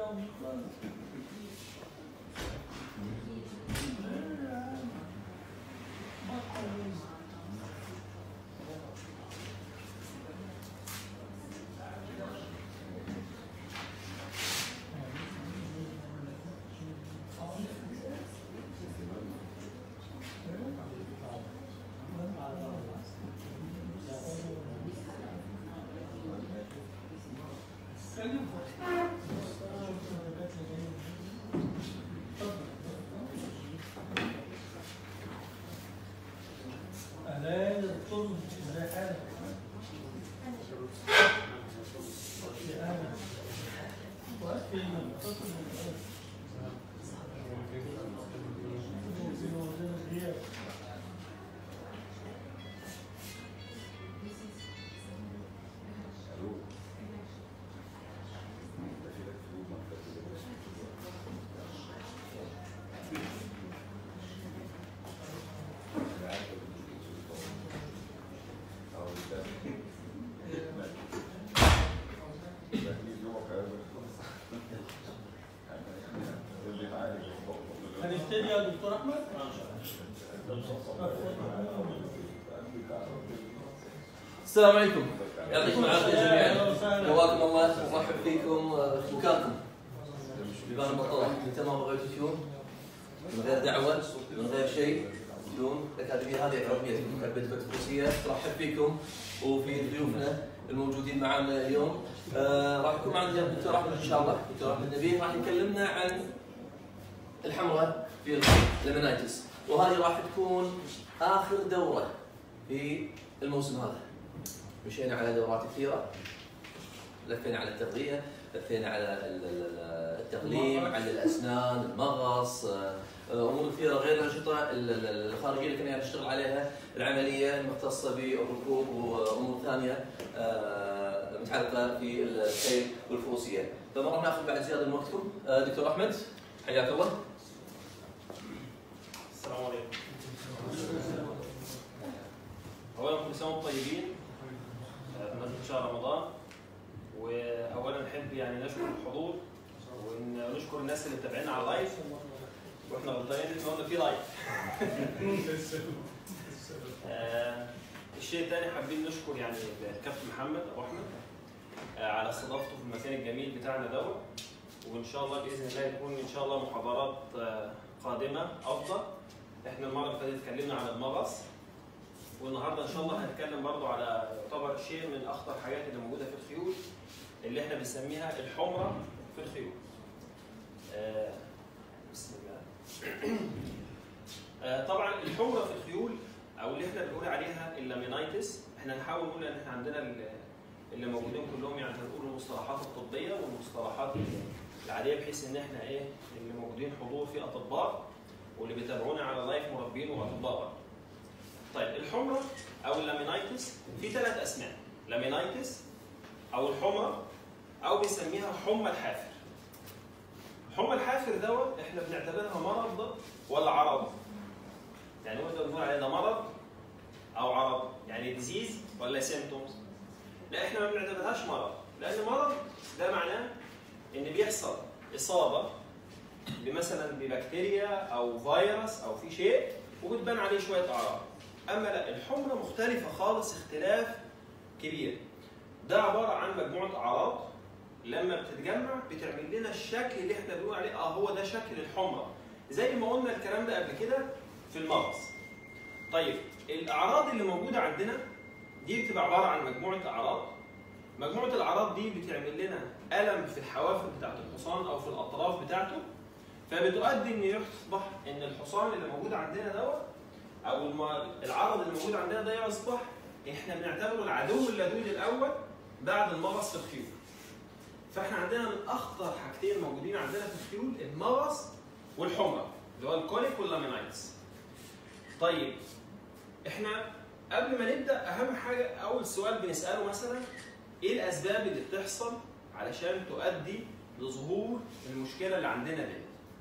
اهلا دكتور ازي حالك؟ يا اهلا وقت في هنبتدي يا دكتور احمد؟ السلام عليكم يعطيكم العافيه جميعا أهلا وسهلا. حياكم الله ومرحب فيكم آه، في مكانكم بيبان المطار انت ما بغيت تشوف من غير دعوه من غير شيء بدون الاكاديميه هذه اكاديميه مكتبه فكسفوسيه ترحب فيكم وفي ضيوفنا الموجودين معنا اليوم آه راح يكون معنا الدكتور احمد ان شاء الله الدكتور احمد نبيه راح يكلمنا عن الحمراء في الليمنايتس وهذه راح تكون اخر دوره في الموسم هذا مشينا على دورات كثيره لفينا على التغذيه لفينا على ال- ال- التقليم على الاسنان المغص آه، امور كثيره غير الانشطه ال- ال- الخارجيه اللي كنا نشتغل عليها العمليه المختصه بالركوب وامور ثانيه آه، متعلقه في السير والفروسيه فما راح ناخذ بعد زياده من وقتكم آه، دكتور احمد حياك الله السلام عليكم. اولا كل سنه وانتم طيبين آه، بمناسبه شهر رمضان واولا نحب يعني نشكر الحضور ونشكر الناس اللي متابعينا على اللايف واحنا غلطانين ان احنا قلنا في لايف. آه، الشيء الثاني حابين نشكر يعني الكابتن محمد ابو احمد آه، على استضافته في المكان الجميل بتاعنا دوت وان شاء الله باذن الله يكون ان شاء الله محاضرات آه، قادمه افضل احنا المره اللي فاتت اتكلمنا عن المغص والنهارده ان شاء الله هنتكلم برضو على يعتبر شيء من اخطر الحاجات اللي موجوده في الخيول اللي احنا بنسميها الحمره في الخيول. آه، بسم الله. آه، طبعا الحمره في الخيول او اللي احنا بنقول عليها اللامينايتس احنا نحاول نقول ان احنا عندنا ال- اللي موجودين كلهم يعني هنقول المصطلحات الطبيه والمصطلحات العاديه بحيث ان احنا ايه اللي موجودين حضور في اطباء واللي بيتابعونا على لايف مربين واطباء برضه. طيب الحمره او اللامينايتس في ثلاث اسماء لامينايتس او الحمره او بنسميها حمى الحافر. حمى الحافر دوت احنا بنعتبرها مرض ولا عرض؟ يعني هو ده بنقول عليه ده مرض او عرض يعني ديزيز ولا سيمتومز؟ لا احنا ما بنعتبرهاش مرض لان مرض ده معناه ان بيحصل اصابه بمثلا ببكتيريا او فيروس او في شيء وبتبان عليه شويه اعراض اما لا الحمره مختلفه خالص اختلاف كبير ده عباره عن مجموعه اعراض لما بتتجمع بتعمل لنا الشكل اللي احنا بنقول عليه اه هو ده شكل الحمره زي ما قلنا الكلام ده قبل كده في المغص طيب الاعراض اللي موجوده عندنا دي بتبقى عباره عن مجموعه اعراض مجموعه الاعراض دي بتعمل لنا الم في الحوافر بتاعت الحصان او في الاطراف بتاعته فبتؤدي ان يصبح ان الحصان اللي موجود عندنا دوت او الم- العرض اللي موجود عندنا ده يصبح احنا بنعتبره العدو اللدود الاول بعد المغص في الخيول. فاحنا عندنا من اخطر حاجتين موجودين عندنا في الخيول المغص والحمى اللي هو الكوليك واللامينايتس. طيب احنا قبل ما نبدا اهم حاجه اول سؤال بنساله مثلا ايه الاسباب اللي بتحصل علشان تؤدي لظهور المشكله اللي عندنا دي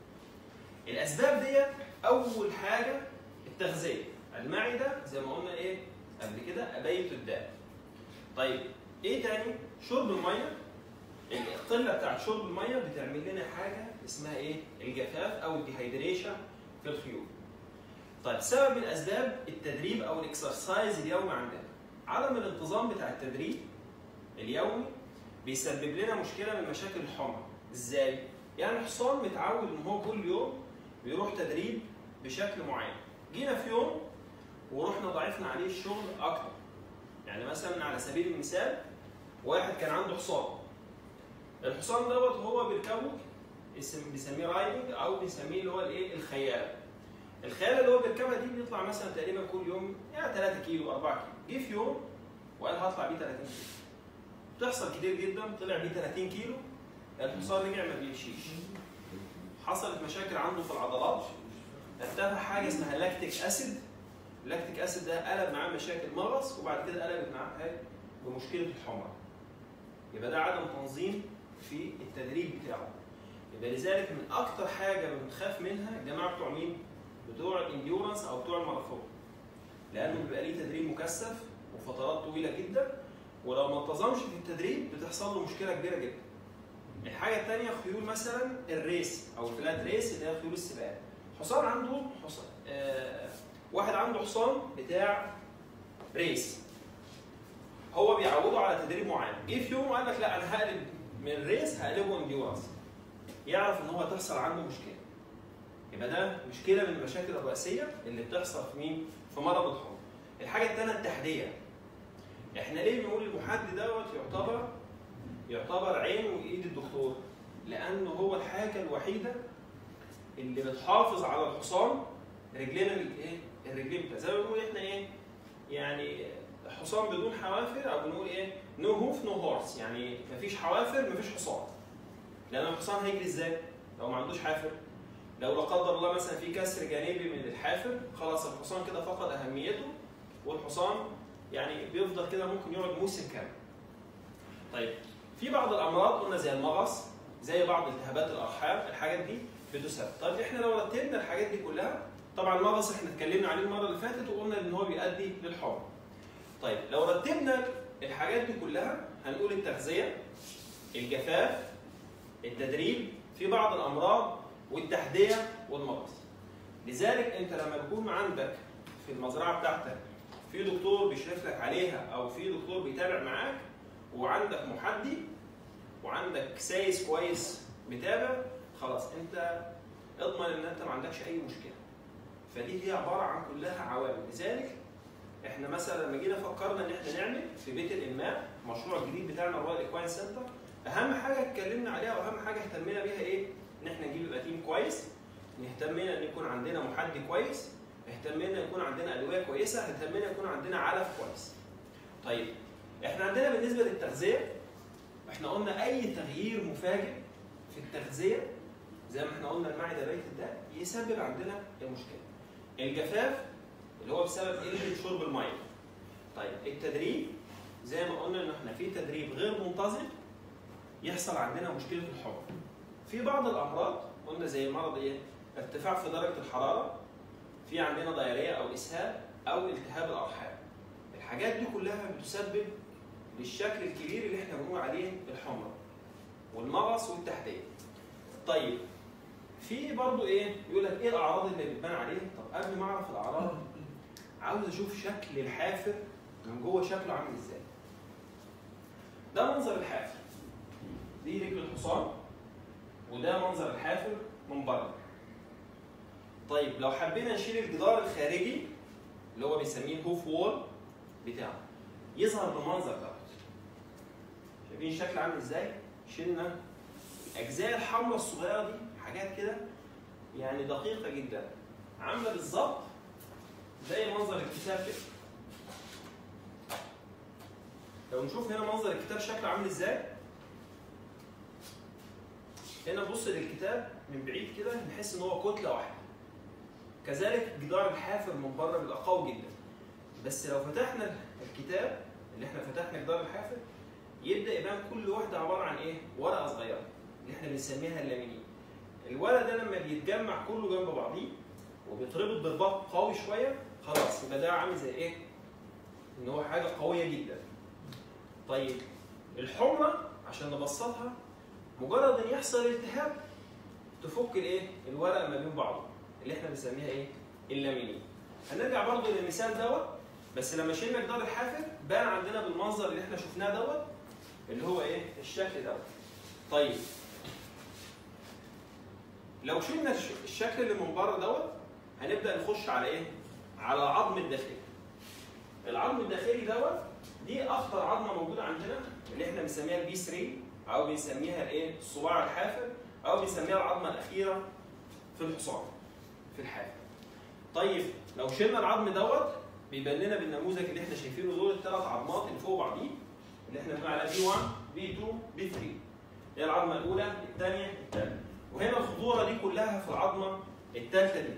الاسباب دي اول حاجه التغذيه المعده زي ما قلنا ايه قبل كده ابيت الداء طيب ايه تاني شرب الميه القله بتاعت شرب الميه بتعمل لنا حاجه اسمها ايه؟ الجفاف او الديهايدريشن في الخيول. طيب سبب من اسباب التدريب او الاكسرسايز اليومي عندنا عدم الانتظام بتاع التدريب اليومي بيسبب لنا مشكله من مشاكل الحمى ازاي يعني الحصان متعود ان هو كل يوم بيروح تدريب بشكل معين جينا في يوم ورحنا ضعفنا عليه الشغل اكتر يعني مثلا على سبيل المثال واحد كان عنده حصان الحصان دوت هو بيركبه اسم بيسميه رايدنج او بيسميه اللي هو الايه الخياله الخياله اللي هو بيركبها دي بيطلع مثلا تقريبا كل يوم يعني 3 كيلو 4 كيلو جه في يوم وقال هطلع بيه 30 كيلو بتحصل كتير جدا طلع بيه 30 كيلو الحصان رجع ما بيمشيش حصلت مشاكل عنده في العضلات ارتفع حاجه اسمها لاكتيك اسيد اللاكتيك اسيد ده قلب معاه مشاكل مغص وبعد كده قلبت معاه إيه؟ بمشكله الحمى يبقى ده عدم تنظيم في التدريب بتاعه يبقى لذلك من اكتر حاجه بنخاف منها الجماعه بتوع مين؟ بتوع الانديورنس او بتوع الماراثون لانه بيبقى ليه تدريب مكثف وفترات طويله جدا ولو ما انتظمش في التدريب بتحصل له مشكله كبيره جدا الحاجه الثانيه خيول مثلا الريس او الفلات ريس اللي هي خيول السباق حصان عنده حصان آه واحد عنده حصان بتاع ريس هو بيعوده على تدريب معين جه في يوم وقال لك لا انا هقلب من ريس هقلبه انديورنس يعرف ان هو هتحصل عنده مشكله يبقى ده مشكله من المشاكل الرئيسيه اللي بتحصل في مين؟ في مرض الحمى. الحاجه الثانيه التحديه. احنا ليه بنقول المحدي دوت يعتبر يعتبر عين وايد الدكتور؟ لانه هو الحاجه الوحيده اللي بتحافظ على الحصان رجلنا الايه؟ الرجلين بتاع زي ما بنقول احنا ايه؟ يعني حصان بدون حوافر او بنقول ايه؟ نو هوف نو هورس يعني مفيش حوافر مفيش حصان. لان الحصان هيجري ازاي؟ لو ما عندوش حافر لو لا قدر الله مثلا في كسر جانبي من الحافر خلاص الحصان كده فقد اهميته والحصان يعني بيفضل كده ممكن يقعد موسم كامل. طيب في بعض الامراض قلنا زي المغص زي بعض التهابات الارحام الحاجات دي بتسبب. طيب احنا لو رتبنا الحاجات دي كلها طبعا المغص احنا اتكلمنا عليه المره اللي فاتت وقلنا ان هو بيؤدي للحمى. طيب لو رتبنا الحاجات دي كلها هنقول التغذيه الجفاف التدريب في بعض الامراض والتحديه والمغص. لذلك انت لما بيكون عندك في المزرعه بتاعتك في دكتور بيشرف لك عليها او في دكتور بيتابع معاك وعندك محدي وعندك سايس كويس متابع خلاص انت اضمن ان انت ما عندكش اي مشكله. فدي هي عباره عن كلها عوامل لذلك احنا مثلا لما جينا فكرنا ان احنا نعمل في بيت الانماء مشروع الجديد بتاعنا رويال ايكواين سنتر اهم حاجه اتكلمنا عليها واهم حاجه اهتمينا بيها ايه؟ ان احنا نجيب يبقى تيم كويس اهتمينا ان يكون عندنا محدي كويس اهتمينا يكون عندنا ادويه كويسه اهتمينا يكون عندنا علف كويس طيب احنا عندنا بالنسبه للتغذيه احنا قلنا اي تغيير مفاجئ في التغذيه زي ما احنا قلنا المعده بيت الداء يسبب عندنا المشكله الجفاف اللي هو بسبب قله شرب الميه طيب التدريب زي ما قلنا ان احنا في تدريب غير منتظم يحصل عندنا مشكله الحمى في بعض الامراض قلنا زي مرض ايه ارتفاع في درجه الحراره في عندنا ضياريه او اسهال او التهاب الارحام الحاجات دي كلها بتسبب للشكل الكبير اللي احنا بنقول عليه الحمى والمغص والتحديه طيب في برضو ايه يقول لك ايه الاعراض اللي بتبان عليه طب قبل ما اعرف الاعراض عاوز اشوف شكل الحافر من جوه شكله عامل ازاي ده منظر الحافر دي رجل الحصان وده منظر الحافر من بره طيب لو حبينا نشيل الجدار الخارجي اللي هو بنسميه الهوف وول بتاعه يظهر بالمنظر دوت شايفين الشكل عامل ازاي؟ شلنا الاجزاء الحمراء الصغيره دي حاجات كده يعني دقيقه جدا عامله بالظبط زي منظر الكتاب كده لو نشوف هنا منظر الكتاب شكله عامل ازاي هنا بص للكتاب من بعيد كده نحس ان هو كتله واحده كذلك جدار الحافر من بره بيبقى قوي جدا بس لو فتحنا الكتاب اللي احنا فتحنا جدار الحافر يبدا يبان كل واحده عباره عن ايه ورقه صغيره اللي احنا بنسميها اللامينين الورق ده لما بيتجمع كله جنب بعضيه وبيتربط برباط قوي شويه خلاص يبقى ده عامل زي ايه ان هو حاجه قويه جدا طيب الحمى عشان نبسطها مجرد ان يحصل التهاب تفك الايه؟ الورق ما بين بعضه اللي احنا بنسميها ايه؟ اللامينين. هنرجع برضه للمثال دوت بس لما شلنا جدار الحافر بان عندنا بالمنظر اللي احنا شفناه دوت اللي هو ايه؟ الشكل دوت. طيب لو شلنا الش- الشكل اللي من بره دوت هنبدا نخش على ايه؟ على العظم الداخلي. العظم الداخلي دوت دي اخطر عظمه موجوده عندنا اللي احنا بنسميها البي 3 او بنسميها الايه؟ الصباع الحافر او بنسميها العظمه الاخيره في الحصان في الحافر. طيب لو شلنا العظم دوت بيبان لنا بالنموذج اللي احنا شايفينه دول الثلاث عظمات اللي فوق بعضيه اللي احنا بنقول عليها بي 1 بي 2 بي 3 هي العظمه الاولى الثانيه الثالثه وهنا الخطوره دي كلها في العظمه الثالثه دي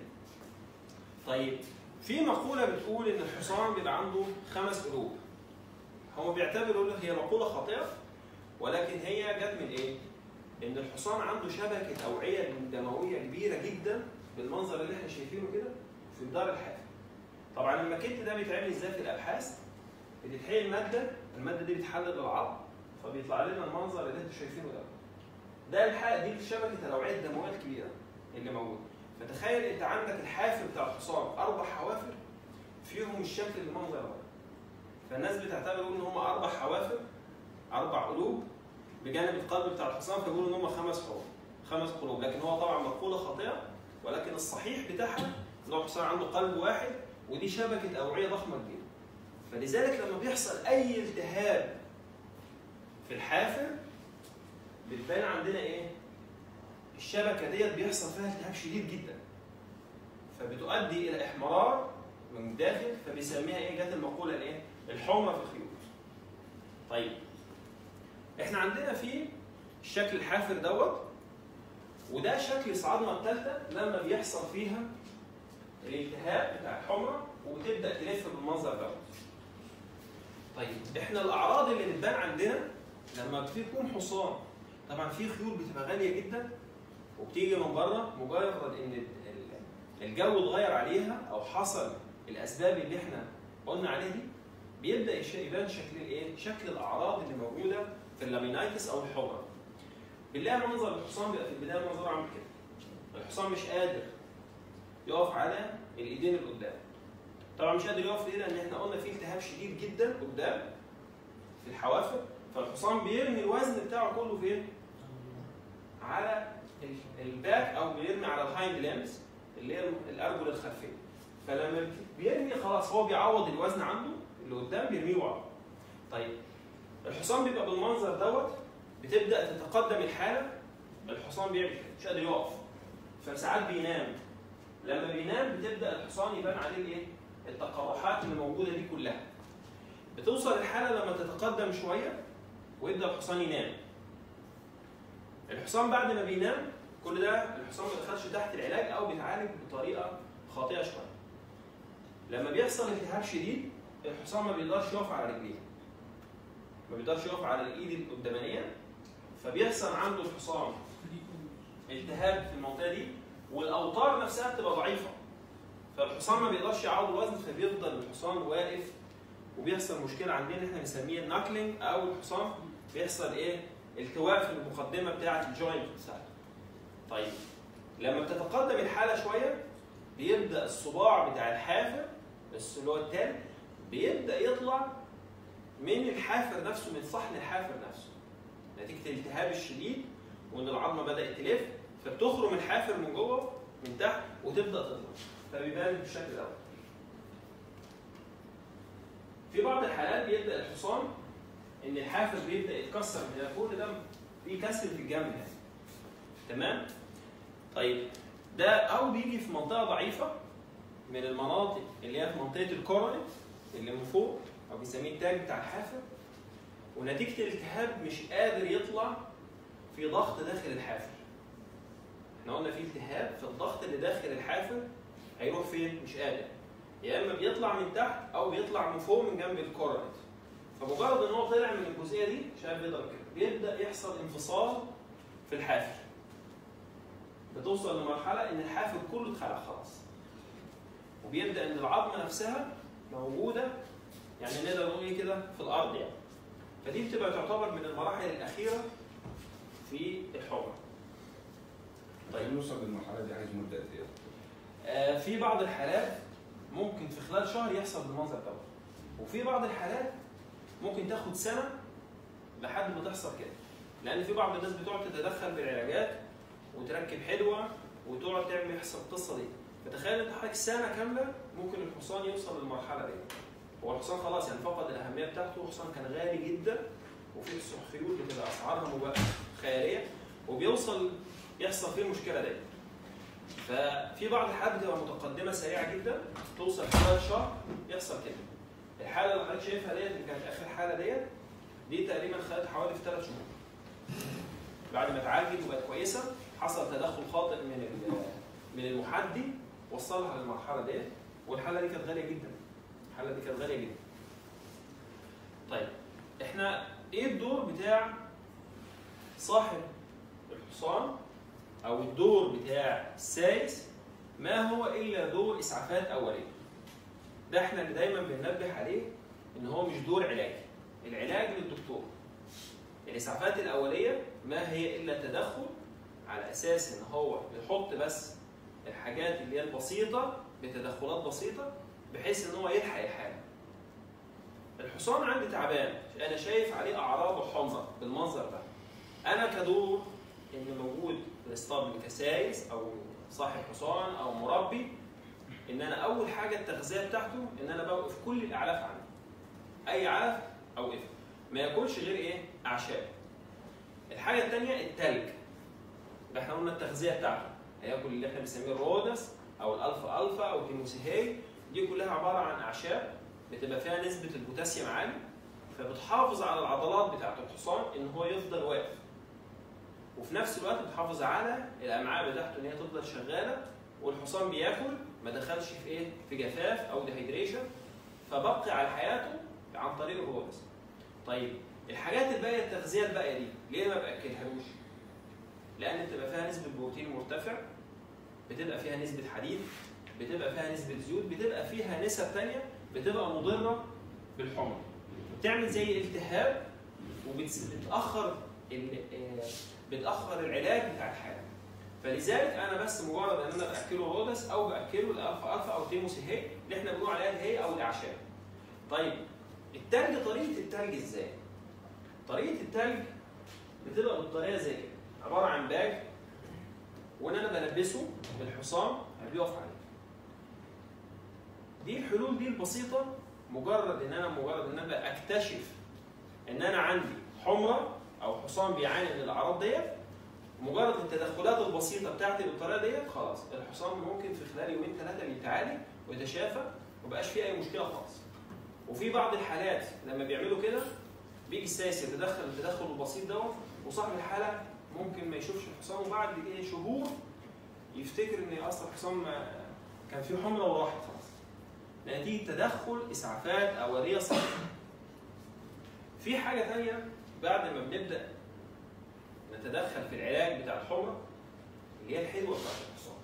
طيب في مقوله بتقول ان الحصان بيبقى عنده خمس قلوب هم بيعتبروا هي مقوله خاطئه ولكن هي جت من ايه؟ ان الحصان عنده شبكه اوعيه دمويه كبيره جدا بالمنظر اللي احنا شايفينه كده في جدار الحافر. طبعا الماكيت ده بيتعمل ازاي في الابحاث؟ بتتحقن ماده، الماده دي بتحلل العظم فبيطلع لنا المنظر اللي انتوا شايفينه ده. ده الحق دي شبكه الاوعيه الدمويه الكبيره اللي موجوده. فتخيل انت عندك الحافر بتاع الحصان اربع حوافر فيهم الشكل المنظر ده. فالناس بتعتبر ان هم اربع حوافر اربع قلوب بجانب القلب بتاع الحصان فبيقولوا ان هم خمس قلوب خمس قلوب لكن هو طبعا مقوله خاطئه ولكن الصحيح بتاعها ان هو الحصان عنده قلب واحد ودي شبكه اوعيه ضخمه كبيره فلذلك لما بيحصل اي التهاب في الحافر بتبان عندنا ايه؟ الشبكه ديت بيحصل فيها التهاب شديد جدا فبتؤدي الى احمرار من الداخل فبيسميها ايه؟ جت المقوله الايه؟ الحمى في الخيوط. طيب احنا عندنا في الشكل الحافر دوت وده شكل العظمه الثالثه لما بيحصل فيها الالتهاب بتاع الحمرة وبتبدا تلف بالمنظر دوت. طيب احنا الاعراض اللي بتبان عندنا لما بيكون حصان طبعا في خيول بتبقى غاليه جدا وبتيجي من بره مجرد ان ال- الجو اتغير عليها او حصل الاسباب اللي احنا قلنا عليها دي بيبدا يش- يبان شكل الايه؟ شكل الاعراض اللي موجوده في اللامينايتس او الحمرة. بنلاقي منظر الحصان بيبقى في البدايه منظره عامل كده. الحصان مش قادر يقف على الايدين اللي قدام. طبعا مش قادر يقف ليه؟ لان احنا قلنا في التهاب شديد جدا قدام في الحوافر فالحصان بيرمي الوزن بتاعه كله فين؟ على ال- الباك او بيرمي على الهايند ليمز اللي هي الارجل الخلفيه. فلما بيرمي خلاص هو بيعوض الوزن عنده اللي قدام بيرميه ورا. طيب الحصان بيبقى بالمنظر دوت بتبدا تتقدم الحاله الحصان بيعمل كده مش قادر يقف فساعات بينام لما بينام بتبدا الحصان يبان عليه الايه؟ التقرحات اللي موجوده دي كلها. بتوصل الحاله لما تتقدم شويه ويبدا الحصان ينام. الحصان بعد ما بينام كل ده الحصان ما دخلش تحت العلاج او بيتعالج بطريقه خاطئه شويه. لما بيحصل التهاب شديد الحصان ما بيقدرش يقف على رجليه. ما بيقدرش يقف على الايد القدامانيه فبيحصل عنده الحصان التهاب في المنطقه دي والاوتار نفسها بتبقى ضعيفه فالحصان ما بيقدرش يعوض الوزن فبيفضل الحصان واقف وبيحصل مشكله عندنا احنا بنسميها الناكلينج او الحصان بيحصل ايه؟ التواء في المقدمه بتاعه الجوينت بتاعته. طيب لما بتتقدم الحاله شويه بيبدا الصباع بتاع الحافر بس اللي هو التالت بيبدا يطلع من الحافر نفسه من صحن الحافر نفسه نتيجه الالتهاب الشديد وان العظمه بدات تلف فبتخرم الحافر من جوه من تحت وتبدا تطلع فبيبان بالشكل دوت في بعض الحالات بيبدا الحصان ان الحافر بيبدا يتكسر من كل ده في كسر في الجنب يعني تمام طيب ده او بيجي في منطقه ضعيفه من المناطق اللي هي في منطقه الكورنت اللي من فوق او بنسميه التاج بتاع الحافر ونتيجه الالتهاب مش قادر يطلع في ضغط داخل الحافر احنا قلنا في التهاب في الضغط اللي داخل الحافر هيروح فين مش قادر يا اما بيطلع من تحت او بيطلع من فوق من جنب الكورنت فمجرد ان هو طلع من الجزئيه دي شايف بيضرب كده بيبدا يحصل انفصال في الحافر بتوصل لمرحله ان الحافر كله اتخلع خلاص وبيبدا ان العظمه نفسها موجوده يعني نقدر نقول ايه كده في الارض يعني فدي بتبقى تعتبر من المراحل الاخيره في في الحمى. طيب نوصل للمرحله دي عايز مده قد ايه؟ آه، في بعض الحالات ممكن في خلال شهر يحصل بالمنظر دوت وفي بعض الحالات ممكن تاخد سنه لحد ما تحصل كده لان في بعض الناس بتقعد تتدخل بالعلاجات وتركب حلوه وتقعد تعمل يحصل القصه دي فتخيل انت حضرتك سنه كامله ممكن الحصان يوصل للمرحله دي هو الحصان خلاص يعني فقد الاهميه بتاعته الحصان كان غالي جدا وفي خيول بتبقى اسعارها مبالغ خياليه وبيوصل يحصل فيه المشكله دي ففي بعض الحالات بتبقى متقدمه سريعه جدا توصل خلال شهر يحصل كده الحاله اللي حضرتك شايفها ديت اللي كانت اخر حاله ديت دي تقريبا خدت حوالي في ثلاث شهور بعد ما اتعالجت وبقت كويسه حصل تدخل خاطئ من ال- من المحدي وصلها للمرحله ديت والحاله دي كانت غاليه جدا الحاله دي كانت غاليه جدا طيب احنا ايه الدور بتاع صاحب الحصان او الدور بتاع السايس ما هو الا دور اسعافات اوليه ده احنا اللي دايما بننبه عليه ان هو مش دور علاجي العلاج للدكتور الاسعافات الاوليه ما هي الا تدخل على اساس ان هو يحط بس الحاجات اللي هي البسيطه بتدخلات بسيطه بحيث ان هو يلحق الحاله الحصان عندي تعبان انا شايف عليه اعراض حمراء بالمنظر ده انا كدور ان موجود في الاسطبل كسايس او صاحب حصان او مربي ان انا اول حاجه التغذيه بتاعته ان انا بوقف كل الاعلاف عنده اي علف اوقفه ما ياكلش غير ايه اعشاب الحاجه الثانيه التلج ده احنا قلنا التغذيه بتاعته هياكل اللي احنا بنسميه الرودس او الالفا الفا او التيموسيهي دي كلها عباره عن اعشاب بتبقى فيها نسبه البوتاسيوم عالي فبتحافظ على العضلات بتاعت الحصان ان هو يفضل واقف وفي نفس الوقت بتحافظ على الامعاء بتاعته ان هي تفضل شغاله والحصان بياكل ما دخلش في ايه في جفاف او ديهيدريشن فبقي على حياته عن طريق الرودس طيب الحاجات الباقيه التغذيه الباقيه دي ليه ما باكلهالوش لان بتبقى فيها نسبه بروتين مرتفع بتبقى فيها نسبه حديد بتبقى فيها نسبه زيوت بتبقى فيها نسب تانية بتبقى مضره بالحمى بتعمل زي التهاب وبتاخر بتاخر العلاج بتاع الحاله فلذلك انا بس مجرد ان انا باكله رودس او باكله الالفا الفا او تيموسيهي اللي احنا بنقول عليها الهي او الاعشاب طيب التلج طريقه التلج ازاي طريقه التلج بتبقى بالطريقه زي كده عباره عن باج وان انا بلبسه الحصان بيقف عليه دي الحلول دي البسيطه مجرد ان انا مجرد ان انا اكتشف ان انا عندي حمره او حصان بيعاني من الاعراض ديت مجرد التدخلات البسيطه بتاعتي بالطريقه ديت خلاص الحصان ممكن في خلال يومين ثلاثه بيتعالج ويتشافى ومبقاش فيه اي مشكله خالص وفي بعض الحالات لما بيعملوا كده بيجي السايس يتدخل التدخل البسيط دوت وصاحب الحاله ممكن ما يشوفش الحصان وبعد ايه شهور يفتكر ان اصلا الحصان ما كان فيه حمره وراحت خلاص نتيجه تدخل اسعافات اوليه صحيحه في حاجه ثانيه بعد ما بنبدا نتدخل في العلاج بتاع الحمره اللي هي الحلوه بتاعت الحصان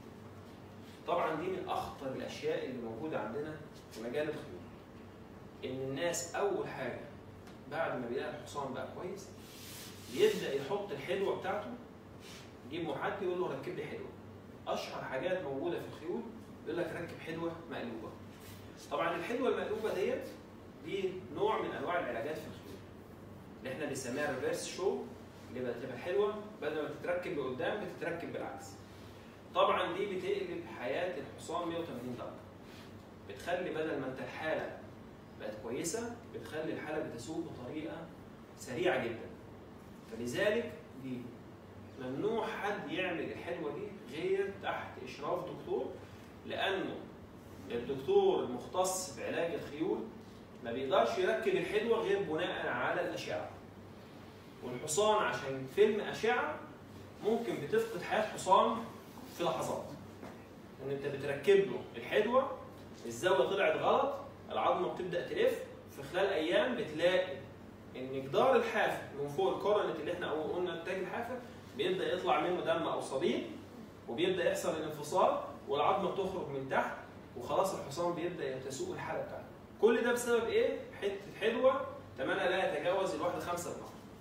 طبعا دي من اخطر الاشياء اللي موجوده عندنا في مجال الخيول ان الناس اول حاجه بعد ما بيلاقي الحصان بقى كويس يبدا يحط الحلوه بتاعته يجيب محدي يقول له ركب لي حلوه اشهر حاجات موجوده في الخيول يقول لك ركب حلوه مقلوبه طبعا الحلوه المقلوبه ديت دي نوع من انواع العلاجات في الخيول اللي احنا بنسميها ريفرس شو اللي بتبقى حلوه بدل ما تتركب لقدام بتتركب بالعكس طبعا دي بتقلب حياه الحصان 180 درجه بتخلي بدل ما انت الحاله بقت كويسه بتخلي الحاله بتسوق بطريقه سريعه جدا فلذلك دي ممنوع حد يعمل الحلوه دي غير تحت اشراف دكتور لانه الدكتور المختص بعلاج الخيول ما بيقدرش يركب الحلوه غير بناء على الاشعه والحصان عشان فيلم اشعه ممكن بتفقد حياه حصان في لحظات ان انت بتركب له الحلوه الزاويه طلعت غلط العظمه بتبدا تلف في خلال ايام بتلاقي ان جدار الحافه من فوق الكورنت اللي احنا قلنا التاج الحافه بيبدا يطلع منه دم او صديد وبيبدا يحصل الانفصال والعظمه بتخرج من تحت وخلاص الحصان بيبدا تسوق الحاله بتاعته كل ده بسبب ايه؟ حته حلوه ثمنها لا يتجاوز الواحده 5 جنيه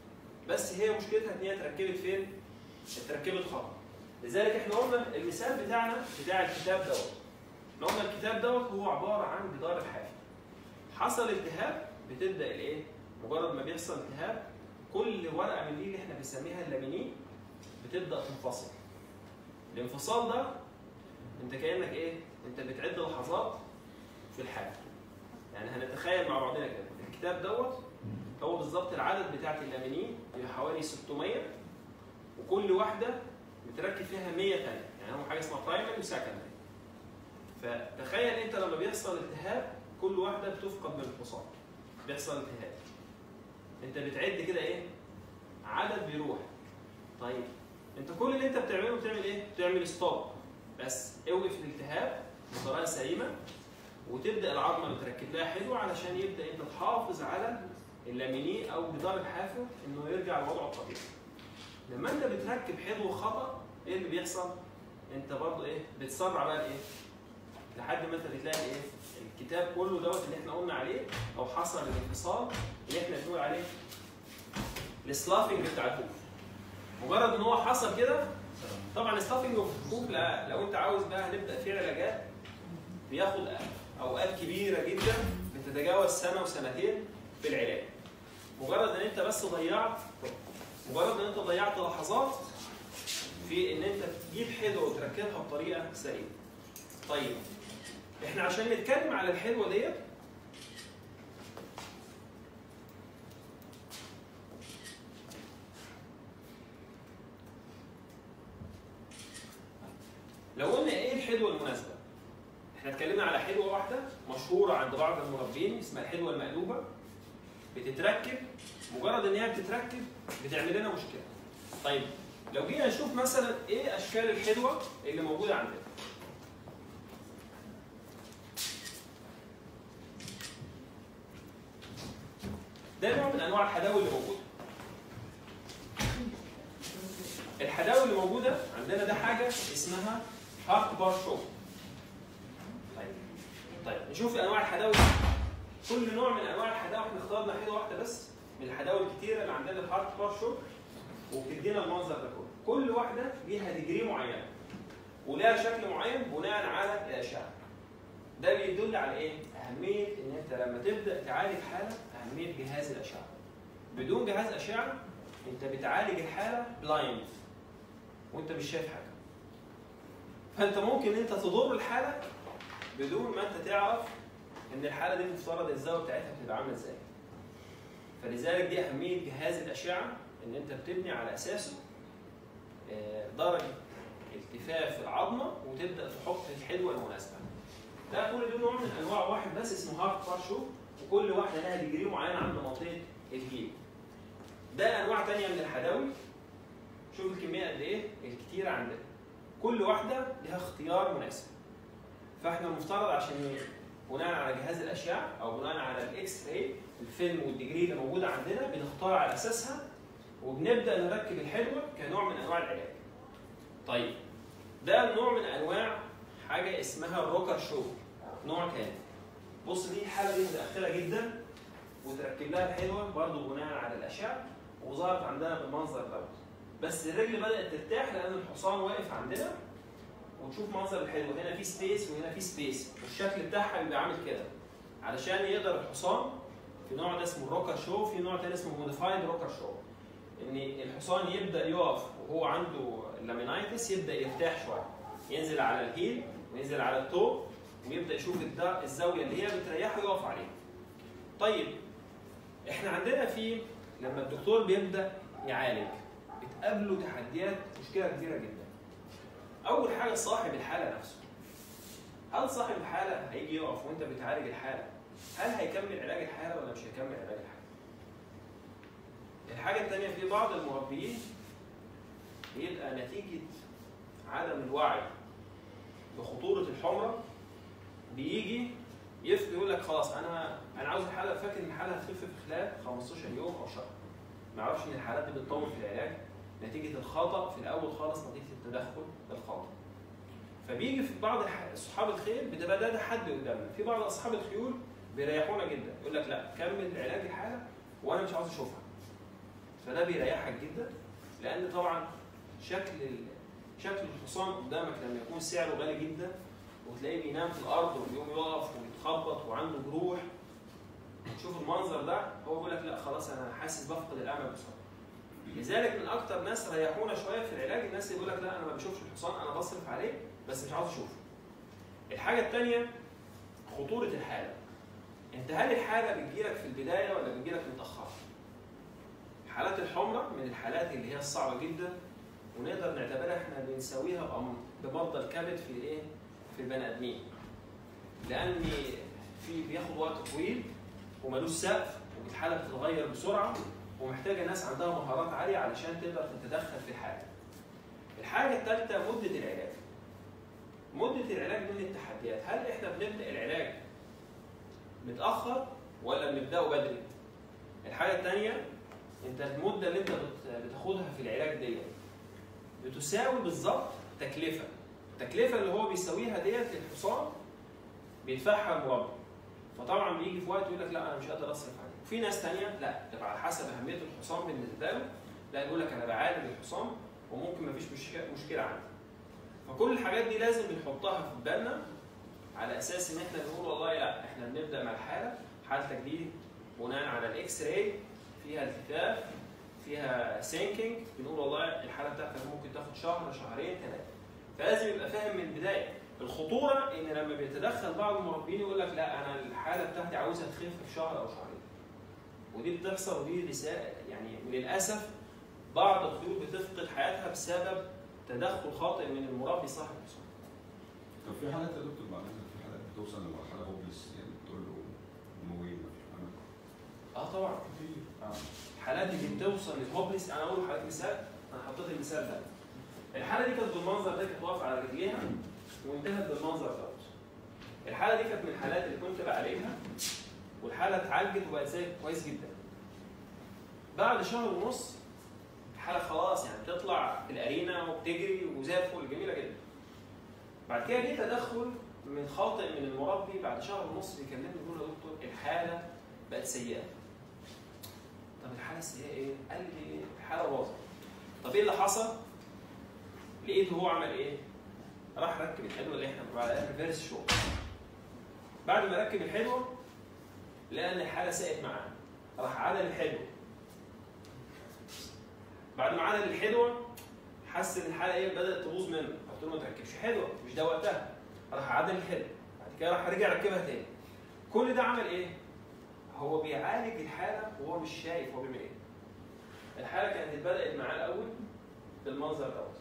بس هي مشكلتها ان هي اتركبت فين؟ اتركبت خطا لذلك احنا قلنا المثال بتاعنا بتاع الكتاب دوت احنا قلنا الكتاب دوت هو عباره عن جدار الحافه حصل التهاب بتبدا الايه؟ مجرد ما بيحصل التهاب كل ورقه من دي اللي احنا بنسميها اللامينين بتبدا تنفصل الانفصال ده انت كانك ايه؟ انت بتعد لحظات في الحاجه يعني هنتخيل مع بعضنا كده الكتاب دوت هو بالظبط العدد بتاعت اللامينين هي حوالي 600 وكل واحده متركب فيها 100 ثانيه يعني هو حاجه اسمها برايمري وسكندري فتخيل انت لما بيحصل التهاب كل واحده بتفقد من الحصان بيحصل التهاب انت بتعد كده ايه عدد بيروح طيب انت كل اللي انت بتعمله بتعمل ايه بتعمل ستوب بس اوقف الالتهاب بطريقه سليمه وتبدا العظمه متركب لها حلو علشان يبدا انت تحافظ على اللامينيه او جدار الحافه انه يرجع لوضعه الطبيعي. لما انت بتركب حلو خطا ايه اللي بيحصل؟ انت برضه ايه بتسرع بقى الايه؟ لحد ما انت بتلاقي ايه؟ الكتاب كله دوت اللي احنا قلنا عليه او حصل الانفصال اللي احنا بنقول عليه السلافنج بتاع الكوف. مجرد ان هو حصل كده طبعا السلافنج اوف الكوف لا لو انت عاوز بقى هنبدا فيه علاجات بياخد اوقات كبيره جدا بتتجاوز سنه وسنتين في العلاج. مجرد ان انت بس ضيعت مجرد ان انت ضيعت لحظات في ان انت تجيب حلوه وتركبها بطريقه سليمه. طيب احنا عشان نتكلم على الحلوه ديت لو قلنا ايه الحلوه المناسبه؟ احنا اتكلمنا على حلوه واحده مشهوره عند بعض المربين اسمها الحلوه المقلوبه بتتركب مجرد ان هي بتتركب بتعمل لنا مشكله. طيب لو جينا نشوف مثلا ايه اشكال الحلوه اللي موجوده عندنا. ده نوع من انواع الحداوي اللي موجوده. الحداوي اللي موجوده عندنا ده حاجه اسمها هارت بار شو. طيب طيب نشوف انواع الحداوي كل نوع من انواع الحداوي احنا اخترنا حلوه واحده بس من الحداوي الكتيره اللي عندنا الهارت بار شو وبتدينا المنظر ده كله. كل واحده ليها ديجري معينه ولها شكل معين بناء على الاشعه. ده بيدل على ايه؟ اهميه ان انت لما تبدا تعالج حاله اهميه جهاز الاشعه. بدون جهاز اشعه انت بتعالج الحاله بلايند وانت مش شايف حاجه. فانت ممكن انت تضر الحاله بدون ما انت تعرف ان الحاله دي المفترض الزاويه بتاعتها بتبقى عامله ازاي. فلذلك دي اهميه جهاز الاشعه ان انت بتبني على اساسه آه، درجه التفاف العظمه وتبدا تحط الحلوه المناسبه. ده كل دول نوع من انواع واحد بس اسمه هارت بارشو وكل واحده لها ديجري معين عند منطقه الهيل. ده انواع تانية من الحداوي شوف الكميه قد ايه الكتيره عندنا. كل واحده لها اختيار مناسب. فاحنا المفترض عشان بناء على جهاز الاشعه او بناء على الاكس راي الفيلم والديجري اللي موجوده عندنا بنختار على اساسها وبنبدا نركب الحلوه كنوع من انواع العلاج. طيب ده نوع من انواع حاجه اسمها الروكر شو نوع تاني. بص دي الحاله دي متاخره جدا وتركب لها الحلوه برضه بناء على الاشعه وظهرت عندنا بالمنظر دوت. بس الرجل بدات ترتاح لان الحصان واقف عندنا وتشوف منظر الحلو هنا في سبيس وهنا في سبيس والشكل بتاعها بيبقى عامل كده علشان يقدر الحصان في نوع ده اسمه الروكر شو في نوع تاني اسمه موديفايد روكر شو ان الحصان يبدا يقف وهو عنده اللامينايتس يبدا يرتاح شويه ينزل على الهيل وينزل على التو ويبدا يشوف الد- الزاويه اللي هي بتريحه يقف عليها طيب احنا عندنا في لما الدكتور بيبدا يعالج بتقابله تحديات مشكله كبيره جدا اول حاجه صاحب الحاله نفسه هل صاحب الحاله هيجي يقف وانت بتعالج الحاله هل هيكمل علاج الحاله ولا مش هيكمل علاج الحاله الحاجه الثانيه في بعض المربيين بيبقى نتيجه عدم الوعي بخطوره الحمره بيجي يف يقول لك خلاص انا انا عاوز الحاله فاكر ان الحاله هتخف في خلال 15 يوم او شهر ما يعرفش ان الحالات دي بتطول في العلاج نتيجه الخطا في الاول خالص نتيجه التدخل الخاطئ. فبيجي في بعض الح- اصحاب الخيل بتبقى ده تحدي قدامنا، في بعض اصحاب الخيول بيريحونا جدا، يقول لك لا كمل علاج الحاله وانا مش عاوز اشوفها. فده بيريحك جدا لان طبعا شكل ال- شكل الحصان قدامك لما يكون سعره غالي جدا وتلاقيه بينام في الارض ويقوم يقف ويتخبط وعنده جروح تشوف المنظر ده هو بيقول لك لا خلاص انا حاسس بفقد الامل بسرعه لذلك من اكتر ناس ريحونا شويه في العلاج الناس اللي بيقول لك لا انا ما بشوفش الحصان انا بصرف عليه بس مش عاوز اشوفه الحاجه الثانيه خطوره الحاله انت هل الحاله بتجيلك في البدايه ولا بتجيلك متاخره حالات الحمرة من الحالات اللي هي الصعبه جدا ونقدر نعتبرها احنا بنساويها بأم- بمرضى الكبد في الايه في البني ادمين لان في بياخد وقت طويل وملوش سقف والحاله بتتغير بسرعه ومحتاجه ناس عندها مهارات عاليه علشان تقدر تتدخل في الحاله. الحاجه الثالثه مده العلاج. مده العلاج من التحديات، هل احنا بنبدا العلاج متاخر ولا بنبداه بدري؟ الحاجه الثانيه انت المده اللي انت بت- بتاخدها في العلاج ديت بتساوي بالظبط تكلفه. التكلفه اللي هو بيساويها ديت الحصان بيدفعها المربي. فطبعا بيجي في وقت يقول لك لا انا مش قادر اصرف عليه وفي ناس تانية لا تبقى على حسب اهميه الحصان بالنسبه له لا يقول لك انا بعالج الحصان وممكن مفيش مشكله مشكله عندي فكل الحاجات دي لازم بنحطها في بالنا على اساس ان احنا بنقول والله لا احنا بنبدا مع الحاله حالتك دي بناء على الاكس راي فيها التفاف فيها سينكينج بنقول والله الحاله بتاعتك ممكن تاخد شهر شهرين ثلاثه فلازم يبقى فاهم من البدايه الخطوره ان لما بيتدخل بعض المربين يقول لك لا انا الحاله بتاعتي عاوزها تخف في شهر او شهرين ودي بتحصل ودي رساله يعني للاسف بعض الخيول بتفقد حياتها بسبب تدخل خاطئ من المربي صاحب الحصان طب في حالات يا دكتور بعد كده في حالات بتوصل لمرحله هوبلس يعني بتقول له مويل مفيش امل اه طبعا آه. الحالات اللي بتوصل للهوبلس انا اقول لحضرتك مثال انا حطيت المثال ده الحاله دي كانت بالمنظر ده كانت واقفه على رجليها وانتهت بالمنظر ده الحاله دي كانت من الحالات اللي كنت بعالجها والحاله اتعالجت وبقت زي كويس جدا بعد شهر ونص الحاله خلاص يعني بتطلع في الارينا وبتجري وزي الفل جميله جدا بعد كده جه تدخل من خاطئ من المربي بعد شهر ونص بيكلمني بيقول له يا دكتور الحاله بقت سيئه طب الحاله السيئه ايه؟ قال لي الحاله باظت طب ايه اللي حصل؟ لقيته هو عمل ايه؟ راح ركب الحلوه اللي احنا بنقول عليها ريفيرس شو بعد ما ركب الحلوه لقى ان الحاله سقت معاه راح عدل الحلوه بعد ما عدل الحلوه حس ان الحاله ايه بدات تبوظ منه قلت له ما تركبش حلوه مش ده وقتها راح عدل الحلوه بعد كده راح رجع ركبها تاني كل ده عمل ايه؟ هو بيعالج الحاله وهو مش شايف هو بيعمل ايه الحاله كانت بدات معاه الاول بالمنظر دوت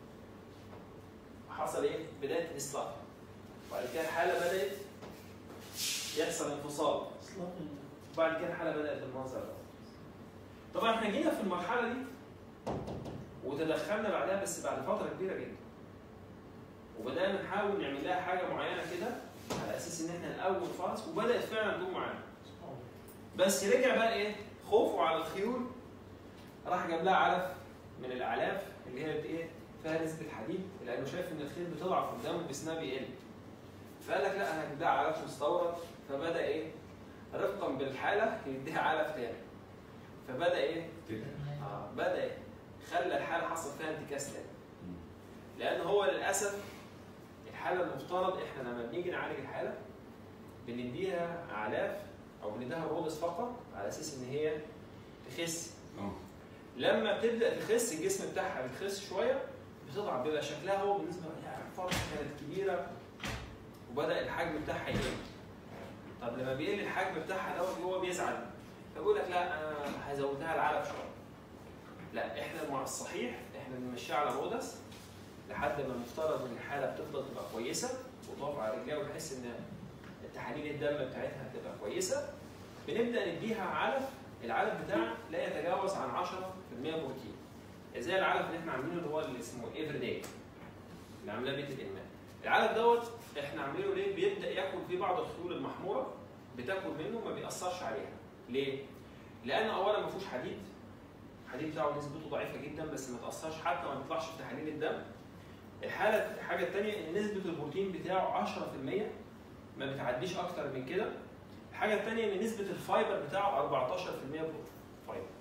حصل ايه؟ بدايه الاصلاح وبعد كده الحاله بدات يحصل انفصال اطلاق وبعد كده الحاله بدات بالمنظر ده طبعا احنا جينا في المرحله دي وتدخلنا بعدها بس بعد فتره كبيره جدا وبدانا نحاول نعمل لها حاجه معينه كده على اساس ان احنا الاول خالص وبدات فعلا تقوم معانا بس رجع بقى ايه خوفه على الخيول راح جاب لها علف من الاعلاف اللي هي بت- ايه فيها نسبه حديد لانه شايف ان الخيل بتضعف قدامه جسمها بيقل فقال لك لا انا هجيب لها علف مستورد فبدا ايه رفقا بالحاله يديها علف تاني فبدا ايه كده آه بدا إيه؟ خلى الحاله حصل فيها انتكاس تاني لان هو للاسف الحاله المفترض احنا لما بنيجي نعالج الحاله بنديها اعلاف او بنديها الرودس فقط على اساس ان هي تخس اه لما بتبدا تخس الجسم بتاعها بتخس شويه بتضعف بيبقى شكلها هو بالنسبه يعني فرصه كانت كبيره وبدا الحجم بتاعها يقل طب لما بيقل الحجم بتاعها دوت هو بيزعل فبيقول لك لا انا هزودها العلف شويه لا احنا مع الصحيح احنا بنمشيها على رودس لحد ما المفترض ان الحاله بتفضل تبقى كويسه وتقف على رجليها ونحس ان تحاليل الدم بتاعتها هتبقى كويسه بنبدا نديها علف العلف بتاعها لا يتجاوز عن 10% بروتين زي العلف اللي احنا عاملينه اللي هو اللي اسمه ايفر داي اللي عاملاه بيت الانمان العلف دوت احنا عاملينه ليه بيبدا ياكل فيه بعض الخيول المحموره بتاكل منه ما بيأثرش عليها ليه؟ لان اولا ما فيهوش حديد الحديد بتاعه نسبته ضعيفه جدا بس ما تاثرش حتى ما بيطلعش في تحاليل الدم الحاله الحاجه الثانيه ان نسبه البروتين بتاعه 10% ما بتعديش اكتر من كده الحاجه الثانيه ان نسبه الفايبر بتاعه 14% فايبر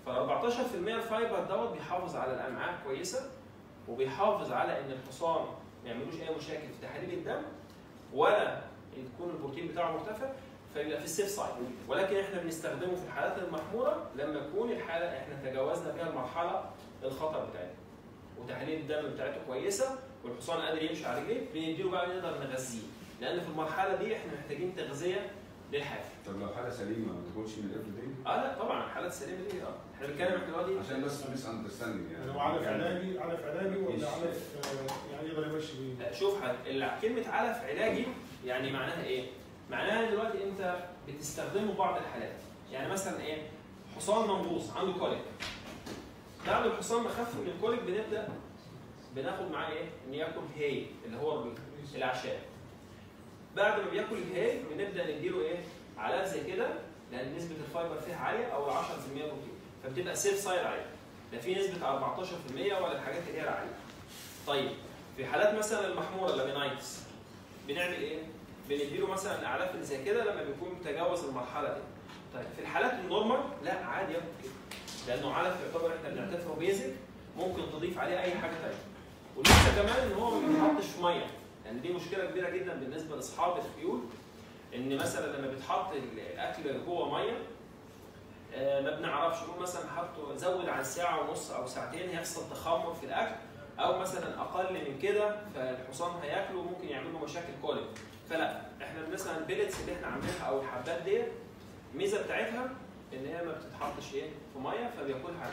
فال 14% الفايبر دوت بيحافظ على الامعاء كويسه وبيحافظ على ان الحصان ما يعملوش اي مشاكل في تحليل الدم ولا يكون البروتين بتاعه مرتفع فيبقى في السيف سايد ولكن احنا بنستخدمه في الحالات المحموره لما تكون الحاله احنا تجاوزنا بها المرحله الخطر بتاعتها وتحليل الدم بتاعته كويسه والحصان قادر يمشي على رجليه بنديله بقى نقدر نغذيه لان في المرحله دي احنا محتاجين تغذيه للحافل طب لو حاله سليمه ما تاكلش من الافريدين اه لا طبعا الحالات السليمه دي اه احنا بنتكلم احنا دلوقتي عشان بس ميس اندرستاندينج يعني يعني هو عارف يعني علاجي عارف علاجي مش- ولا عارف آه، يعني يقدر يمشي بيه شوف حضرتك، ال- كلمة علف علاجي يعني معناها ايه؟ معناها دلوقتي انت بتستخدمه في بعض الحالات، يعني مثلا ايه؟ حصان منبوذ عنده كوليك. بعد الحصان ما خف من الكوليك بنبدا بناخد معاه ايه؟ ان ياكل هاي اللي هو ال- الاعشاب. بعد ما بياكل الهاي بنبدا نديله ايه؟ علف زي كده لان نسبة الفايبر فيها عالية او ال 10% بروتين، فبتبقى سيف سايد عالية. لا في نسبة 14% ولا الحاجات اللي هي العالية. طيب في حالات مثلا المحموره اللامينايتس بنعمل ايه؟ بنديله مثلا الاعلاف اللي زي كده لما بيكون متجاوز المرحله دي. طيب في الحالات النورمال لا عادي ياخد كده لانه علف يعتبر احنا بنعتبره بيزك ممكن تضيف عليه اي حاجه ثانيه. ولسه كمان ان هو ما بيتحطش في ميه لان دي مشكله كبيره جدا بالنسبه لاصحاب الخيول ان مثلا لما بيتحط الاكل جوه ميه آه، ما بنعرفش نقول مثلا حطه زود عن ساعه ونص او ساعتين هيحصل تخمر في الاكل او مثلا اقل من كده فالحصان هياكله وممكن يعمل له مشاكل كوليك فلا احنا مثلا البيلتس اللي احنا عاملينها او الحبات ديت الميزه بتاعتها ان هي ما بتتحطش ايه في ميه فبياكلها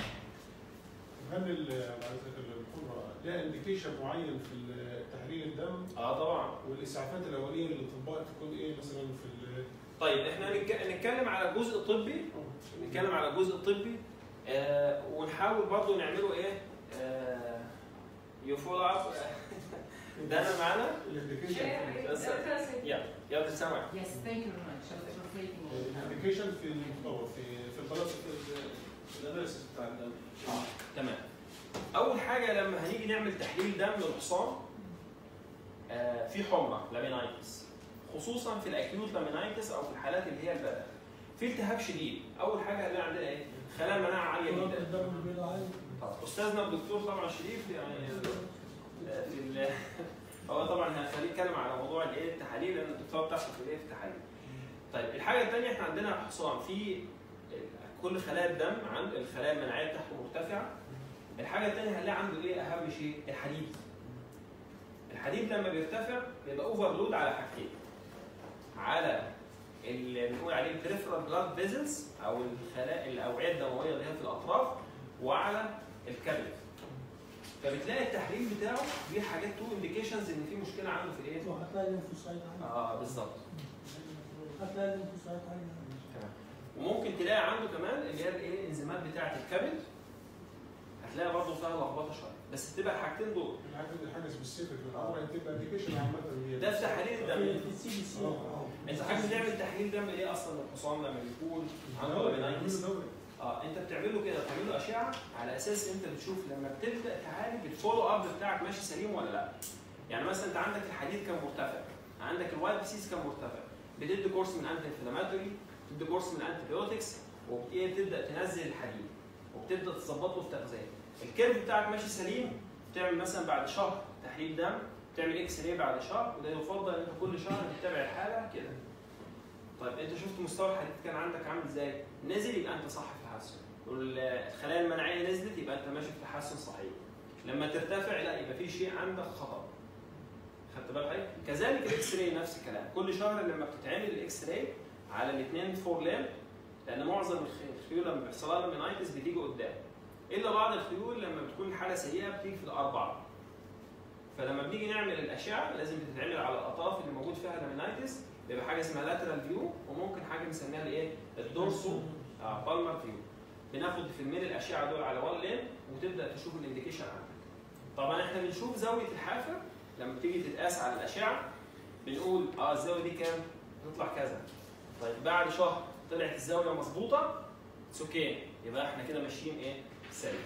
هل ال- معلش الحمرة لها انديكيشن معين في تحليل الدم اه طبعا والاسعافات الاوليه للاطباء تكون ايه مثلا في ال- طيب احنا نتك- نتكلم على الجزء الطبي نتكلم على الجزء الطبي آه ونحاول برضو نعمله ايه آه يفولو اب ده انا معانا الانديكيشن بس يلا يلا تسمع Yes, thank you very much for taking all the time. الانديكيشن في المحتوى في في البلاس في الاناليسيس بتاع الدم تمام اول حاجه لما هنيجي نعمل تحليل دم للحصان آه في حمره لامينايتس خصوصا في الاكيوت لامينايتس او في الحالات اللي هي البالغه في التهاب شديد اول حاجه هنلاقي عندنا ايه خلايا مناعه عاليه كرات جدا الدم البيضاء عالية استاذنا الدكتور طبعا شريف يعني آه، في ال- هو طبعا هنخليه يتكلم على موضوع الايه التحاليل لان الدكتور بتاعته في الايه في التحاليل. طيب الحاجه الثانيه احنا عندنا حصان في كل خلايا الدم عند الخلايا المناعيه بتاعته مرتفعه. الحاجه الثانيه هنلاقي عنده ايه اهم شيء الحديد. الحديد لما بيرتفع بيبقى اوفرلود على حاجتين. على اللي بنقول عليه البريفرال بلاد فيزلز او الخلايا الاوعيه الدمويه اللي هي في الاطراف وعلى الكبد. فبتلاقي التحليل بتاعه ليه حاجات تو انديكيشنز ان في مشكله عنده في الايه؟ وهتلاقي الليمفوسايت عالية اه بالظبط هتلاقي الليمفوسايت عالية وممكن تلاقي عنده كمان اللي هي الايه الانزيمات بتاعه الكبد هتلاقي برضه فيها لخبطه شويه بس تبقى الحاجتين دول الحاجه دي حاجه سبيسيفيك للامر تبقى انديكيشن عامه هي ده في تحاليل في الدم في السي بي سي آه. انت عايز تعمل تحليل دم ايه اصلا للحصان لما بيكون عنده لامينايتس اه انت بتعمل له كده بتعمل له اشعه على اساس انت بتشوف لما بتبدا تعالج الفولو اب بتاعك ماشي سليم ولا لا يعني مثلا انت عندك الحديد كان مرتفع عندك الوايت بيسيس كان مرتفع بتدي كورس من انتي انفلاماتوري بتدي كورس من انتي بيوتكس وبتبدا تنزل الحديد وبتبدا تظبط له التغذيه الكيرف بتاعك ماشي سليم بتعمل مثلا بعد شهر تحليل دم تعمل اكس راي بعد شهر وده يفضل ان انت كل شهر تتابع الحاله كده طيب انت شفت مستوى الحديد كان عندك عامل ازاي نزل يبقى انت صح في التحسن والخلايا المناعيه نزلت يبقى انت ماشي في تحسن صحيح لما ترتفع لا يبقى في شيء عندك خطا خدت بالك حضرتك؟ كذلك الاكس راي نفس الكلام كل شهر لما بتتعمل الاكس راي على الاثنين فور لام لان معظم الخ- الخيول لما بيحصل لها لامينايتس بتيجي قدام الا بعض الخيول لما بتكون الحاله سيئه بتيجي في الاربعه فلما بنيجي نعمل الاشعه لازم بتتعمل على الاطراف اللي موجود فيها لامينايتس بيبقى حاجه اسمها لاترال فيو وممكن حاجه بنسميها الايه؟ الدورسو اه بالمر فيو بناخد فيلمين الاشعه دول على وان لين وتبدا تشوف الانديكيشن عندك طبعا احنا بنشوف زاويه الحافه لما بتيجي تتقاس على الاشعه بنقول اه الزاويه دي كام؟ تطلع كذا طيب بعد شهر طلعت الزاويه مظبوطه اتس اوكي يبقى احنا كده ماشيين ايه؟ سليم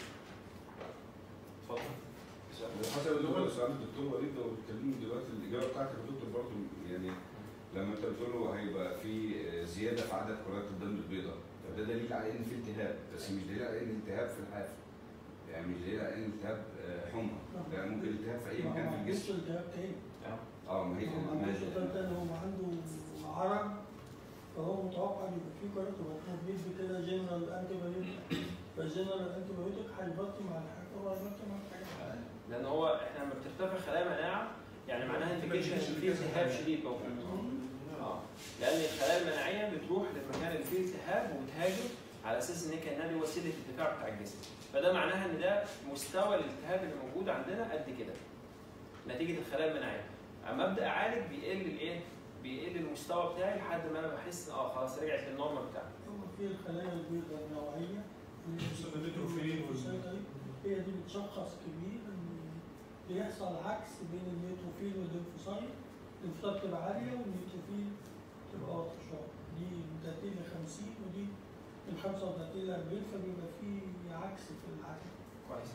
اتفضل حسب اللي هو سؤال الدكتور وليد لو بتكلمني دلوقتي الاجابه بتاعتك يا دكتور برضه يعني لما انت بتقول له هيبقى في زياده في عدد كرات الدم البيضاء فده دليل على ان في التهاب بس مش دليل على ان التهاب في الحافه يعني مش دليل على ان التهاب آه، حمى ده ممكن التهاب في اي مكان في الجسم بص التهاب تاني اه ما هي هو ما عندوش التهاب ما- تاني هو عنده عرق فهو متوقع يبقى فيه كارت مطلوب بيدي كده جنرال انتي بايوتيك فالجنرال انتي بايوتيك هيغطي مع الحاجه وهيغطي مع الحاجه لان هو احنا لما بترتفع خلايا مناعه يعني معناها انديكيشن ان في التهاب شديد موجود اه لان الخلايا المناعيه بتروح للمكان اللي فيه التهاب وبتهاجم على اساس ان هي كانها دي وسيله الدفاع بتاع الجسم فده معناها ان ده مستوى الالتهاب اللي موجود عندنا قد كده نتيجه الخلايا المناعيه اما ابدا اعالج بيقل الايه بيقل المستوى بتاعي لحد ما انا بحس اه خلاص رجعت للنورمال بتاعي هو في الخلايا البيضاء النوعيه اللي بتسمى النيتروفيل وال- والفوسفاتيد، هي دي بتشخص كبير ان بيحصل عكس بين النيوتروفيل والليمفوسايت الليمفوسايت تبقى عاليه والنيوتروفيل تبقى واطيه شويه دي من 30 ل 50 ودي من 35 ل 40 فبيبقى في عكس في العكس كويس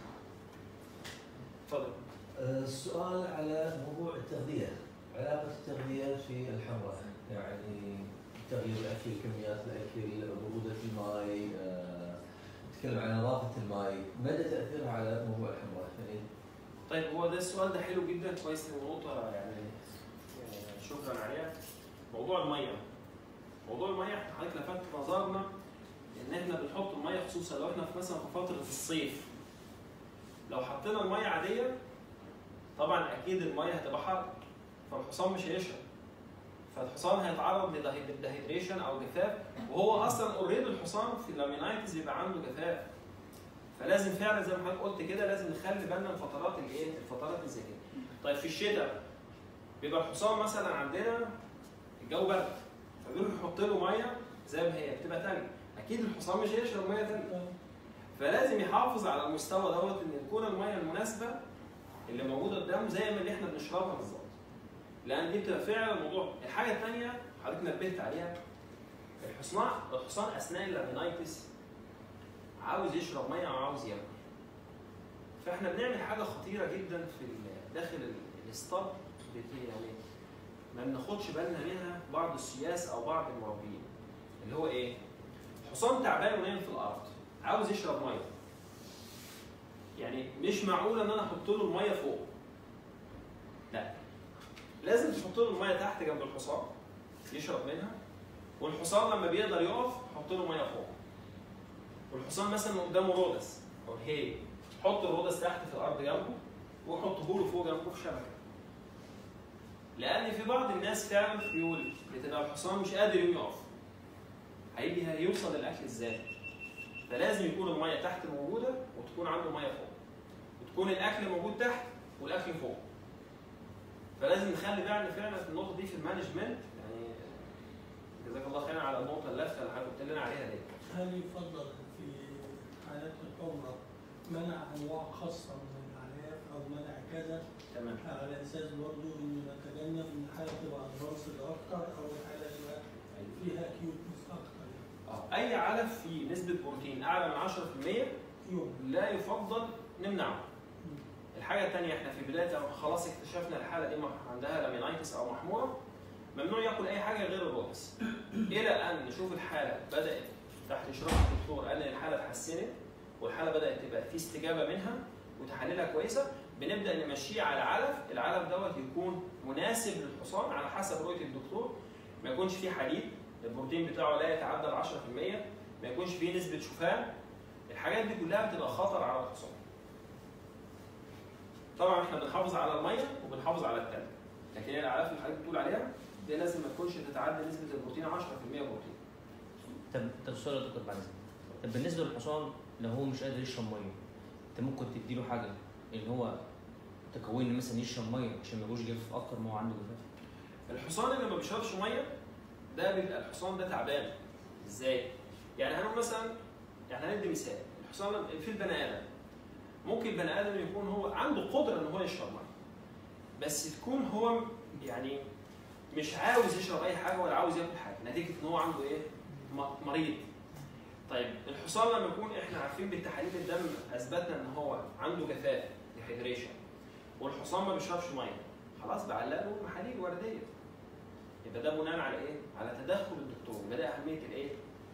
اتفضل آه، السؤال على موضوع التغذية علاقة التغذية في الحمراء يعني تغيير الأكل كميات الأكل برودة الماء آه، نتكلم عن نظافة الماء مدى تأثيرها على موضوع الحمراء يعني طيب هو ده السؤال ده حلو جدا كويس نقطة يعني آه، شكرا عليها موضوع المية موضوع المية احنا حضرتك لفت نظرنا ان احنا بنحط المية خصوصا لو احنا في مثلا في فترة الصيف لو حطينا المية عادية طبعا اكيد المية هتبقى حر فالحصان مش هيشرب فالحصان هيتعرض لدهيدريشن او جفاف وهو اصلا اوريدي الحصان في اللامينايتس بيبقى عنده جفاف فلازم فعلا زي ما حضرتك قلت كده لازم نخلي بالنا من الفترات الايه؟ الفترات اللي زي كده. طيب في الشتاء بيبقى الحصان مثلا عندنا الجو برد فبيروح يحط له ميه زي ما هي بتبقى تلج اكيد الحصان مش هيشرب ميه تلج فلازم يحافظ على المستوى دوت ان تكون الميه المناسبه اللي موجوده قدامه زي ما اللي احنا بنشربها بالظبط لان دي بتبقى فعلا موضوع الحاجه الثانيه حضرتك نبهت عليها الحصان الحصان اثناء اللامينايتس عاوز يشرب ميه او عاوز ياكل فاحنا بنعمل حاجه خطيره جدا في ال- داخل ال- الاستاد بت- يعني ما بناخدش بالنا منها بعض السياس او بعض المربيين اللي هو ايه؟ حصان تعبان ونايم في الارض عاوز يشرب ميه يعني مش معقول ان انا احط له الميه فوق لا لازم تحط له الميه تحت جنب الحصان يشرب منها والحصان لما بيقدر يقف حط له ميه فوق والحصان مثلا قدامه رودس او هي حط الرودس تحت في الارض جنبه وحطه له فوق جنبه في شبكه لان في بعض الناس فعلا بيقول بتبقى الحصان مش قادر يقوم يقف هيجي هيوصل للاكل ازاي فلازم يكون الميه تحت موجوده وتكون عنده ميه فوق وتكون الاكل موجود تحت والاكل فوق فلازم نخلي بالنا فعلا في النقطه دي في المانجمنت يعني جزاك الله خيرا على النقطه اللافته اللي حضرتك قلت لنا عليها دي هل يفضل في حالات الحمرة منع انواع خاصه من الاعلاف او منع كذا تمام على اساس برضه ان نتجنب ان الحاله تبقى ادفانسد اكتر او الحاله تبقى فيها اكيوتنس اكتر يعني. اه اي علف فيه نسبه بروتين اعلى من 10% يوم لا يفضل نمنعه الحاجه الثانيه احنا في بدايه لما خلاص اكتشفنا الحاله دي مح- عندها لامينايتس او محموره ممنوع ياكل اي حاجه غير الرودس الى ان نشوف الحاله بدات تحت اشراف الدكتور قال ان الحاله اتحسنت والحاله بدات تبقى في استجابه منها وتحاليلها كويسه بنبدا نمشيه على علف العلف دوت يكون مناسب للحصان على حسب رؤيه الدكتور ما يكونش فيه حديد البروتين بتاعه لا يتعدى ال 10% ما يكونش فيه نسبه شوفان الحاجات دي كلها بتبقى خطر على الحصان طبعا احنا بنحافظ على الميه وبنحافظ على التلج لكن هي الاعلاف اللي حضرتك بتقول عليها دي لازم ما تكونش تتعدى نسبه البروتين 10% بروتين طب طب سؤال يا دكتور بعد إذنك. طب بالنسبه للحصان لو هو مش قادر يشرب ميه انت ممكن تديله حاجه ان هو تكون مثلا يشرب ميه عشان ما يبقوش جاف اكتر ما هو عنده جفاف الحصان اللي ما بيشربش ميه ده بيبقى الحصان ده تعبان ازاي؟ يعني هنقول مثلا يعني هندي مثال الحصان لما- في البني ادم ممكن البني ادم يكون هو عنده قدره ان هو يشرب ميه بس تكون هو يعني مش عاوز يشرب اي حاجه ولا عاوز ياكل حاجه نتيجه ان هو عنده ايه؟ م- مريض طيب الحصان لما يكون احنا عارفين بالتحاليل الدم اثبتنا ان هو عنده جفاف ديهيدريشن والحصان ما بيشربش ميه خلاص بعلق له محاليل ورديه يبقى ده بناء على ايه؟ على تدخل الدكتور يبقى ده اهميه الايه؟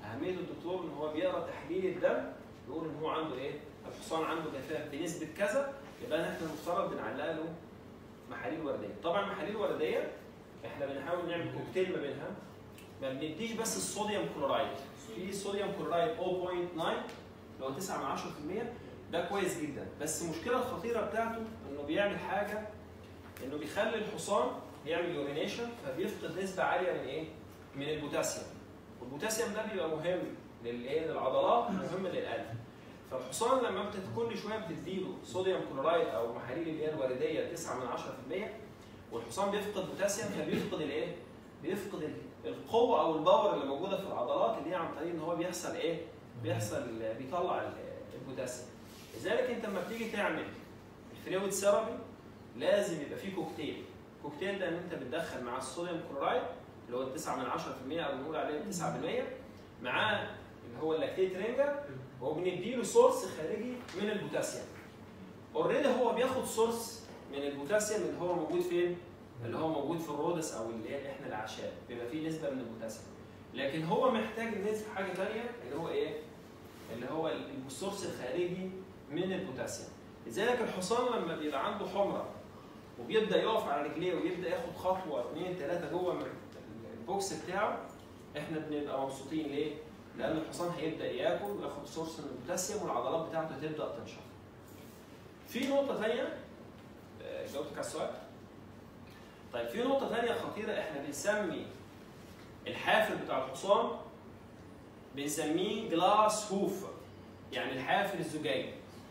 اهميه الدكتور ان هو بيقرا تحليل الدم يقول ان هو عنده ايه الحصان عنده جفاف بنسبه كذا يبقى احنا المفترض بنعلق له محاليل ورديه طبعا محاليل ورديه احنا بنحاول نعمل كوكتيل ما بينها ما بنديش بس الصوديوم كلورايد في صوديوم كلورايد 0.9 اللي هو 9 من 10% ده كويس جدا بس المشكله الخطيره بتاعته انه بيعمل حاجه انه بيخلي الحصان يعمل يورينيشن فبيفقد نسبه عاليه من ايه؟ من البوتاسيوم والبوتاسيوم ده بيبقى مهم للايه؟ للعضلات ومهم للقلب فالحصان لما انت كل شويه بتديله صوديوم كلورايد او محاليل اللي هي الورديه 9 من 10% والحصان بيفقد بوتاسيوم فبيفقد الايه؟ بيفقد ال- القوه او الباور اللي موجوده في العضلات اللي هي عن طريق ان هو بيحصل ايه؟ بيحصل بيطلع ال- البوتاسيوم. لذلك انت لما بتيجي تعمل الفلويد ثيرابي لازم يبقى فيه كوكتيل. الكوكتيل ده ان انت بتدخل مع الصوديوم كلورايد اللي هو 9 من 10% او بنقول عليه 9% معاه اللي هو اللاكتيت رينجر وبنديله سورس خارجي من البوتاسيوم. اوريدي هو بياخد سورس من البوتاسيوم اللي هو موجود فين؟ اللي هو موجود في الرودس او اللي هي احنا الاعشاب بيبقى فيه نسبه من البوتاسيوم. لكن هو محتاج نسبه حاجه ثانيه اللي هو ايه؟ اللي هو السورس الخارجي من البوتاسيوم. لذلك الحصان لما بيبقى عنده حمره وبيبدا يقف على رجليه ويبدا ياخد خطوه اثنين ثلاثه جوه من البوكس بتاعه احنا بنبقى مبسوطين ليه؟ لان الحصان هيبدا ياكل وياخد سورس من البوتاسيوم والعضلات بتاعته تبدا تنشط. في نقطه ثانيه آه، جاوبتك على السؤال؟ طيب في نقطه ثانيه خطيره احنا بنسمي الحافر بتاع الحصان بنسميه جلاس هوف يعني الحافر الزجاجي.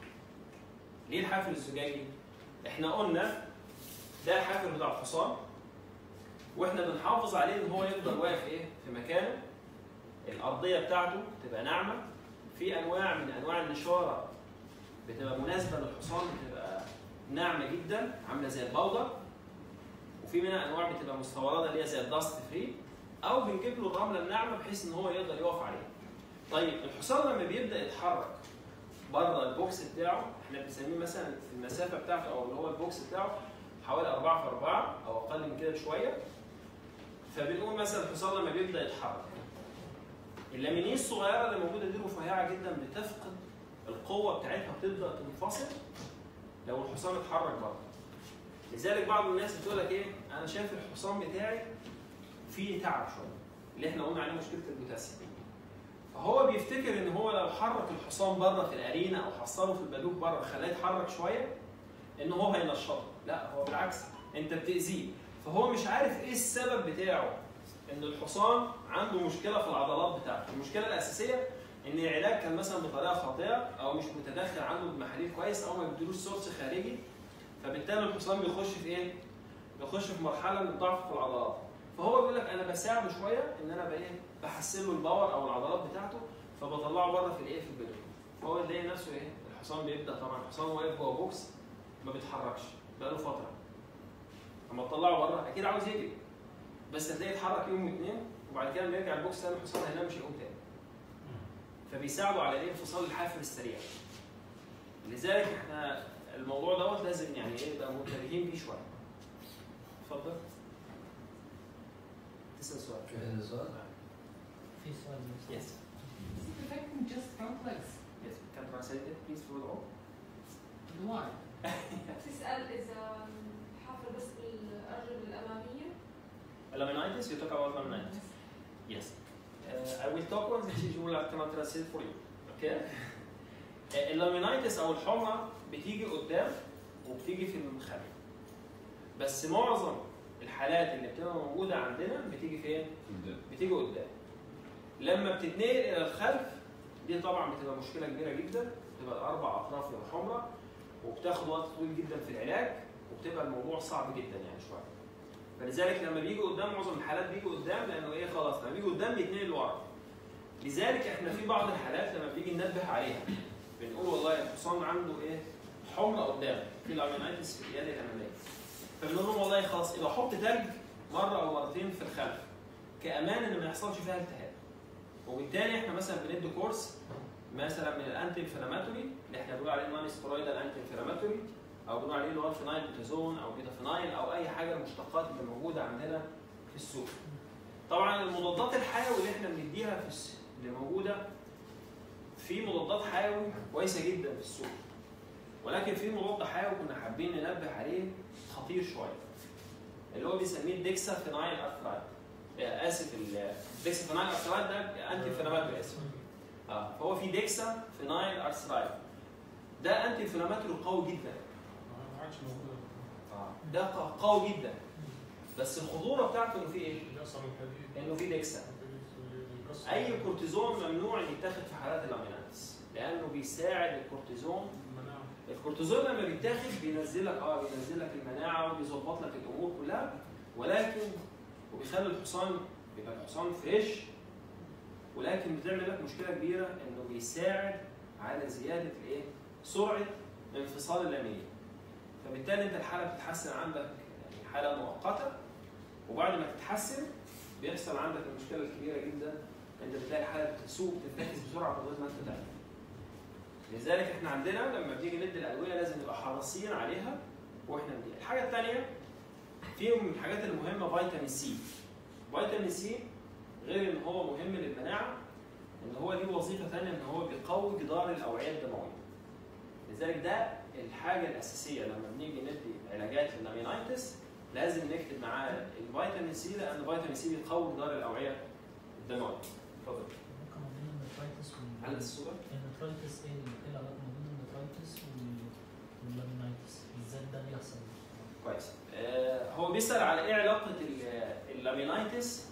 ليه الحافر الزجاجي؟ احنا قلنا ده الحافر بتاع الحصان واحنا بنحافظ عليه ان هو يفضل واقف ايه في مكانه الارضيه بتاعته تبقى ناعمه في انواع من انواع النشاره بتبقى مناسبه للحصان بتبقى ناعمه جدا عامله زي البودر وفي منها انواع بتبقى مستورده اللي هي زي الداست فري او بنجيب له الرمله الناعمه بحيث ان هو يقدر يقف عليها. طيب الحصان لما بيبدا يتحرك بره البوكس بتاعه احنا بنسميه مثلا في المسافه بتاعته او اللي هو البوكس بتاعه حوالي 4 في 4 او اقل من كده بشويه فبنقول مثلا الحصان لما بيبدا يتحرك اللامينيه الصغيره اللي موجوده دي رفيعه جدا بتفقد القوه بتاعتها بتبدا تنفصل لو الحصان اتحرك بره لذلك بعض الناس بتقول لك ايه انا شايف الحصان بتاعي فيه تعب شويه اللي احنا قلنا عليه مشكله البوتاسيوم فهو بيفتكر ان هو لو حرك الحصان بره في الارينا او حصله في البالوك بره خلاه يتحرك شويه ان هو هينشطه لا هو بالعكس انت بتاذيه فهو مش عارف ايه السبب بتاعه ان الحصان عنده مشكله في العضلات بتاعته المشكله الاساسيه ان العلاج كان مثلا بطريقه خاطئه او مش متدخل عنده بمحاليل كويس او ما بيديلوش سورس خارجي فبالتالي الحصان بيخش في ايه؟ بيخش في مرحله من الضعف في العضلات فهو بيقول لك انا بساعده شويه ان انا بايه؟ بحسن له الباور او العضلات بتاعته فبطلعه بره في الايه؟ في البدن فهو يلاقي نفسه ايه؟ الحصان بيبدا طبعا الحصان واقف جوه بوكس ما بيتحركش بقاله فتره اما تطلعه بره اكيد عاوز يجري بس هتلاقيه يتحرك يوم واثنين وبعد كده لما يرجع البوكس تاني الحصان هينام مش هيقوم تاني فبيساعدوا على ايه انفصال الحافر السريع لذلك احنا الموضوع دوت لازم يعني ايه نبقى منتبهين فيه شويه اتفضل تسال سؤال في سؤال؟ في سؤال بس. يس Is it affecting just front legs? يس كان translate it please for all Why? تسأل إذا حافر بس بالأرجل الأمامية laminitis you talk about laminitis Yes. Uh, I will talk on this you will cannot translate for you. Okay? Uh, اللامينايتس او الحمى بتيجي قدام وبتيجي في الخلف. بس معظم الحالات اللي بتبقى موجوده عندنا بتيجي فين؟ بتيجي قدام. لما بتتنقل الى الخلف دي طبعا بتبقى مشكله كبيره جدا بتبقى الاربع اطراف يبقى حمراء وبتاخد وقت طويل جدا في العلاج وبتبقى الموضوع صعب جدا يعني شويه. فلذلك لما بيجي قدام معظم الحالات بيجي قدام لانه ايه خلاص لما بيجي قدام بيتنقل لورا. لذلك احنا في بعض الحالات لما بنيجي ننبه عليها بنقول والله الحصان عنده ايه؟ حمرة قدام في الامينايتس في اليد الاماميه. فبنقول لهم والله خلاص يبقى حط تلج مره او مرتين في الخلف كامان ان ما يحصلش فيها التهاب. وبالتالي احنا مثلا بندي كورس مثلا من الانتي انفلاماتوري اللي احنا بنقول عليه نون ستيرويدال انتي انفلاماتوري او بنقول عليه اللي هو الفينايل بوتازون او بيتافينايل او اي حاجه من المشتقات اللي موجوده عندنا في السوق. طبعا المضادات الحيوي اللي احنا بنديها في الس- اللي موجوده في مضادات حيوي كويسه جدا في السوق ولكن في مضاد حيوي كنا حابين ننبه عليه خطير شويه اللي هو بيسميه الديكسا فينايل ارثرايد آه، اسف الديكسا فينايل ارثرايد ده انتي انفلاماتوري اسف اه فهو في ديكسا فينايل ارثرايد ده انتي انفلاماتوري قوي جدا ما عادش موجود ده ق- قوي جدا بس الخطوره بتاعته انه في ايه؟ بيأثر الحديد انه في ديكسا بيكسر اي كورتيزون ممنوع ان يتاخد في حالات اللاميناتس لانه بيساعد الكورتيزون المناعة الكورتيزون لما بيتاخد بينزل لك اه بينزل لك المناعه وبيظبط لك الامور كلها ولكن وبيخلي الحصان بيبقى الحصان فريش ولكن بتعمل لك مشكله كبيره انه بيساعد على زياده الايه؟ سرعه انفصال اللاميه فبالتالي انت الحاله بتتحسن عندك يعني حاله مؤقته وبعد ما تتحسن بيحصل عندك المشكله الكبيره جدا انت بتلاقي الحاله بتسوق بتتنفس بسرعه من غير ما انت تعمل لذلك احنا عندنا لما بنيجي ندي الادويه لازم نبقى حريصين عليها واحنا بنديها. الحاجه الثانيه في من الحاجات المهمه فيتامين سي. فيتامين سي غير ان هو مهم للمناعه ان هو ليه وظيفه ثانيه ان هو بيقوي جدار الاوعيه الدمويه. لذلك ده الحاجه الاساسيه لما بنيجي ندي علاجات للامينايتس لازم نكتب معاه الفيتامين سي لان الفيتامين سي بيقوي جدار الاوعيه الدمويه. اتفضل. ممكن ما بين النترايتس وال على الصوره النترايتس ايه ال- ايه العلاقة ما بين النترايتس وال- واللامينايتس ازاي ده بيحصل؟ كويس آه هو بيسأل على ايه علاقة ال- اللامينايتس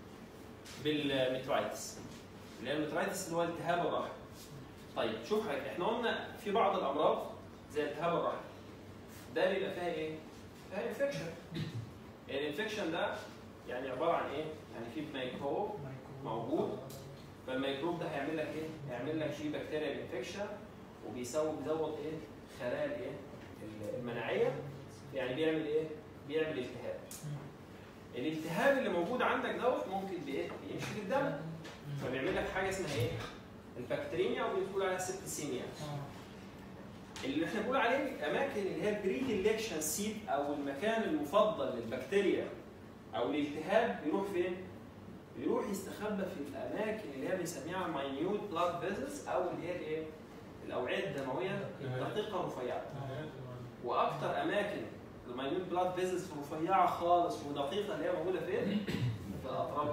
بالمترايتس اللي هي المترايتس اللي هو التهاب الرحم طيب شوف حاجة احنا قلنا في بعض الأمراض زي التهاب الرحم ده بيبقى فيها ايه؟ فيها انفكشن الانفكشن ده يعني عبارة عن ايه؟ يعني في ميكروب موجود. فالميكروب ده هيعمل لك ايه؟ هيعمل لك فيه بكتيريا انفكشن وبيسوي بيزود ايه؟ خلايا الايه؟ المناعية يعني بيعمل ايه؟ بيعمل التهاب. الالتهاب اللي موجود عندك دوت ممكن بايه؟ بيمشي في الدم فبيعمل لك حاجه اسمها ايه؟ البكتيريا وبنقول عليها سيبتسيميا. اللي احنا بنقول عليه الاماكن اللي هي بريديلكشن سيت او المكان المفضل للبكتيريا او الالتهاب بيروح فين؟ بيروح يستخبى في الاماكن اللي هي بنسميها ماينيوت بلاد فيزلز او اللي هي الايه؟ الاوعيه الدمويه الدقيقه الرفيعه. واكثر اماكن الماينيوت بلاد فيزلز رفيعه خالص ودقيقه اللي هي موجوده فين؟ في الاطراف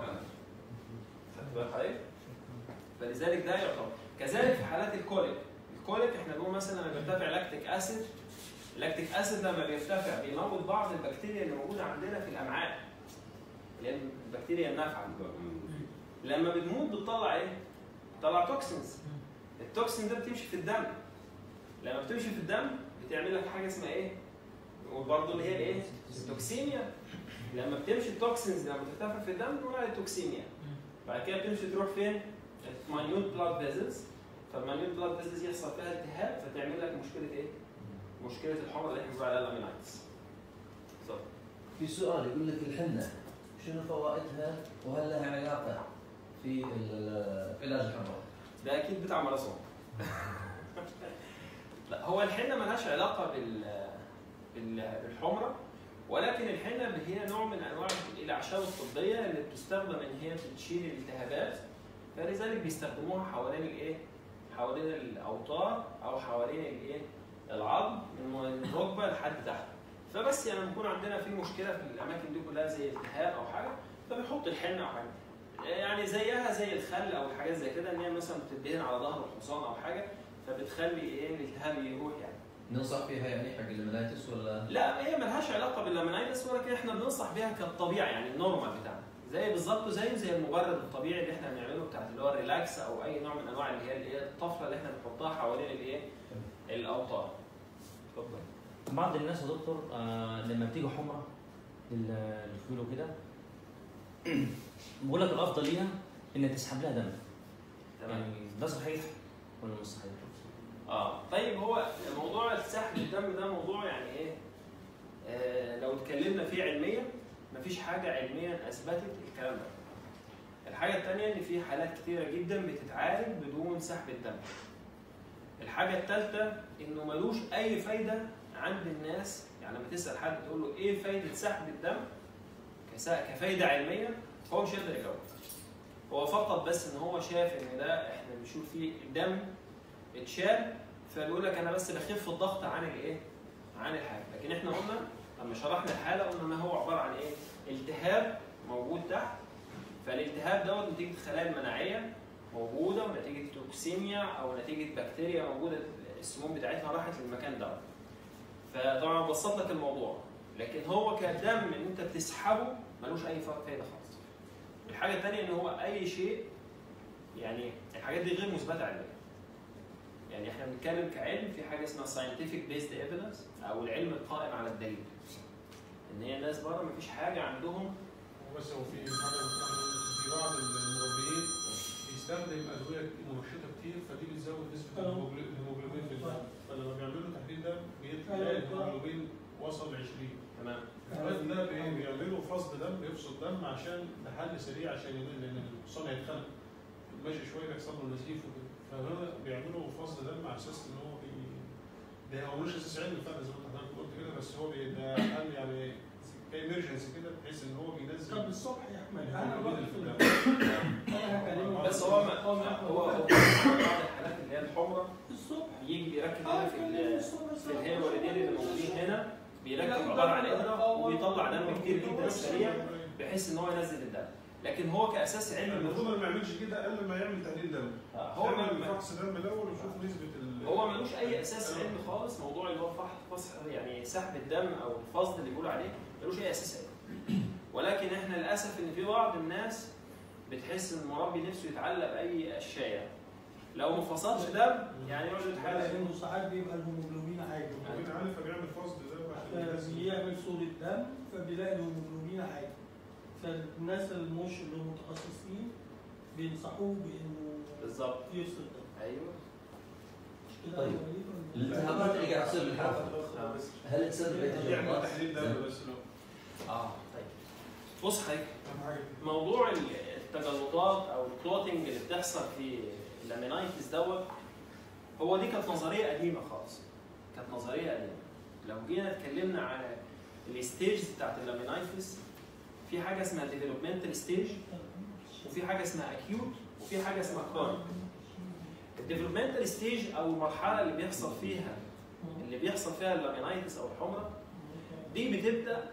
خدت بالك حضرتك؟ فلذلك ده يعتبر كذلك في حالات الكوليك الكوليك احنا بنقول مثلا لما بيرتفع لاكتيك اسيد اللاكتيك اسيد لما بيرتفع بيموت بعض البكتيريا اللي موجوده عندنا في الامعاء اللي هي البكتيريا النافعه لما بتموت بتطلع ايه؟ بتطلع توكسينز التوكسين ده بتمشي في الدم لما بتمشي في الدم بتعمل لك حاجه اسمها ايه؟ وبرضه اللي هي الايه؟ التوكسيميا لما بتمشي التوكسينز لما بترتفع في الدم بنقول عليها توكسيميا بعد كده بتمشي تروح فين؟ ماينيوت بلاد فيزلز فالماينيوت بلاد فيزلز يحصل فيها التهاب فتعمل لك مشكله ايه؟ مشكله الحمى اللي احنا بنقول عليها الامينايتس. اتفضل. في سؤال يقول لك الحنة شنو فوائدها وهل لها علاقة في ال- علاج الحمى؟ ده اكيد بتاع ماراثون. لا هو الحنه ملهاش علاقه بال بال- بالحمره ولكن الحنه هي نوع من انواع الاعشاب الطبيه اللي بتستخدم ان هي بتشيل الالتهابات فلذلك بيستخدموها حوالين الايه؟ حوالين الاوتار او حوالين الايه؟ العظم من الركبه لحد تحت. فبس يعني لما يكون عندنا في مشكله في الاماكن دي كلها زي التهاب او حاجه فبيحط الحنه او حاجه. يعني زيها زي الخل او الحاجات زي كده ان هي مثلا بتدهن على ظهر الحصان او حاجه فبتخلي ايه الالتهاب يروح يعني. ننصح فيها يعني حق الملايتس ولا؟ لا هي ملهاش علاقه باللامينايتس ولكن احنا بننصح بيها كالطبيعه يعني النورمال بتاعنا زي بالظبط زي زي المبرد الطبيعي اللي احنا بنعمله بتاعت اللي هو الريلاكس او اي نوع من انواع اللي هي اللي هي الطفره اللي احنا بنحطها حوالين الايه؟ الاوتار. اتفضل. بعض الناس يا دكتور آه لما بتيجي حمرة لل- للخيول وكده بقول لك الافضل ليها ان تسحب لها دم تمام. يعني ده صحيح ولا مش صحيح؟ اه طيب هو موضوع سحب الدم ده موضوع يعني ايه؟ آه لو اتكلمنا فيه علميا مفيش حاجه علميا اثبتت الكلام ده. الحاجه الثانيه ان في حالات كتيره جدا بتتعالج بدون سحب الدم. الحاجه الثالثه انه ملوش اي فايده عند الناس يعني لما تسال حد تقول له ايه فايده سحب الدم كسا- كفايده علميه هو مش هيقدر يجاوب. هو فقط بس ان هو شاف ان ده احنا بنشوف فيه الدم اتشال فبيقول لك انا بس بخف الضغط عن الايه؟ عن الحاله، لكن احنا قلنا لما شرحنا الحاله قلنا ان هو عباره عن ايه؟ التهاب موجود تحت فالالتهاب دوت نتيجه خلايا المناعيه موجوده ونتيجه توكسيميا او نتيجه بكتيريا موجوده السموم بتاعتها راحت للمكان ده. فطبعا بسط لك الموضوع لكن هو كدم ان انت بتسحبه ملوش اي فرق فايده خالص. الحاجه الثانيه ان هو اي شيء يعني الحاجات دي غير مثبته علميا. يعني احنا بنتكلم كعلم في حاجه اسمها scientific based evidence او العلم القائم على الدليل. ان هي الناس بره مفيش حاجه عندهم بس هو في حاجه في بعض المربيين بيستخدم ادويه منشطه كتير فدي بتزود نسبه آه. الهيموجلو- الهيموجلوبين في الدم فلما بيعملوا تحليل دم بيطلع أيوة. الهيموجلوبين وصل ل 20 تمام الواد ده بي- بيعملوا فصل دم بيفصل دم عشان ده حل سريع عشان يمين لان الحصان هيتخنق ماشي شويه يحصل له نزيف وكده فهنا بيعملوا فصل دم على اساس ان هو بي ده هو مش اساس علمي فعلا زي ما حضرتك قلت كده بس هو بي- ده حل يعني كايمرجنسي كده بحيث ان هو بينزل طب الصبح يا احمد انا الهيموجلوبين رحت اللي في الدم انا هكلمك بس هو ما هو هو بعض الحالات اللي هي الحمراء الصبح يجي بيركب اه هنا في ال- كلمني الصبح في الهيموريدين اللي موجودين هنا بيركب لا، عباره عن ده- ابره آه، وبيطلع دم كتير جدا نفس سريع الهيموجلوبين. بحيث ان هو ينزل الدم لكن هو كاساس علمي المفروض ما يعملش كده الا لما يعمل تحليل دم آه، هو يعمل ما- فحص دم الاول ويشوف نسبه ال هو ملوش اي اساس علمي خالص موضوع اللي هو فحص فحص يعني سحب الدم او الفصل اللي بيقولوا عليه ملوش اي اساس علمي ولكن احنا للاسف ان في بعض الناس بتحس ان المربي نفسه يتعلق باي اشياء يعني. لو ما فصلش دم يعني يقعد يتحلق لانه ساعات بيبقى الهيموجلوبين عالي الهيموجلوبين عالي فبيعمل فصل دم عشان ينزل بيعمل صورة دم فبيلاقي الهيموجلوبين عالي فالناس المش اللي هم متخصصين بينصحوه بانه بالظبط يفصل دم ايوه مش كده طيب. يا وليد ولا؟ الالتهابات اللي قاعد تصير بالحافه هل تسبب يعمل التجلطات؟ تحليل دم بس لو اه طيب بص حضرتك اهم حاجه موضوع التجلطات او الكلوتنج اللي بتحصل في اللامينايتس دوت هو دي كانت نظريه قديمه خالص كانت نظريه قديمه لو جينا اتكلمنا على الستيجز بتاعت اللامينايتس في حاجه اسمها ديفلوبمنتال ستيج وفي حاجه اسمها اكيوت وفي حاجه اسمها كرونيك الديفلوبمنتال ستيج او المرحله اللي بيحصل فيها اللي بيحصل فيها اللامينايتس او الحمره دي بتبدا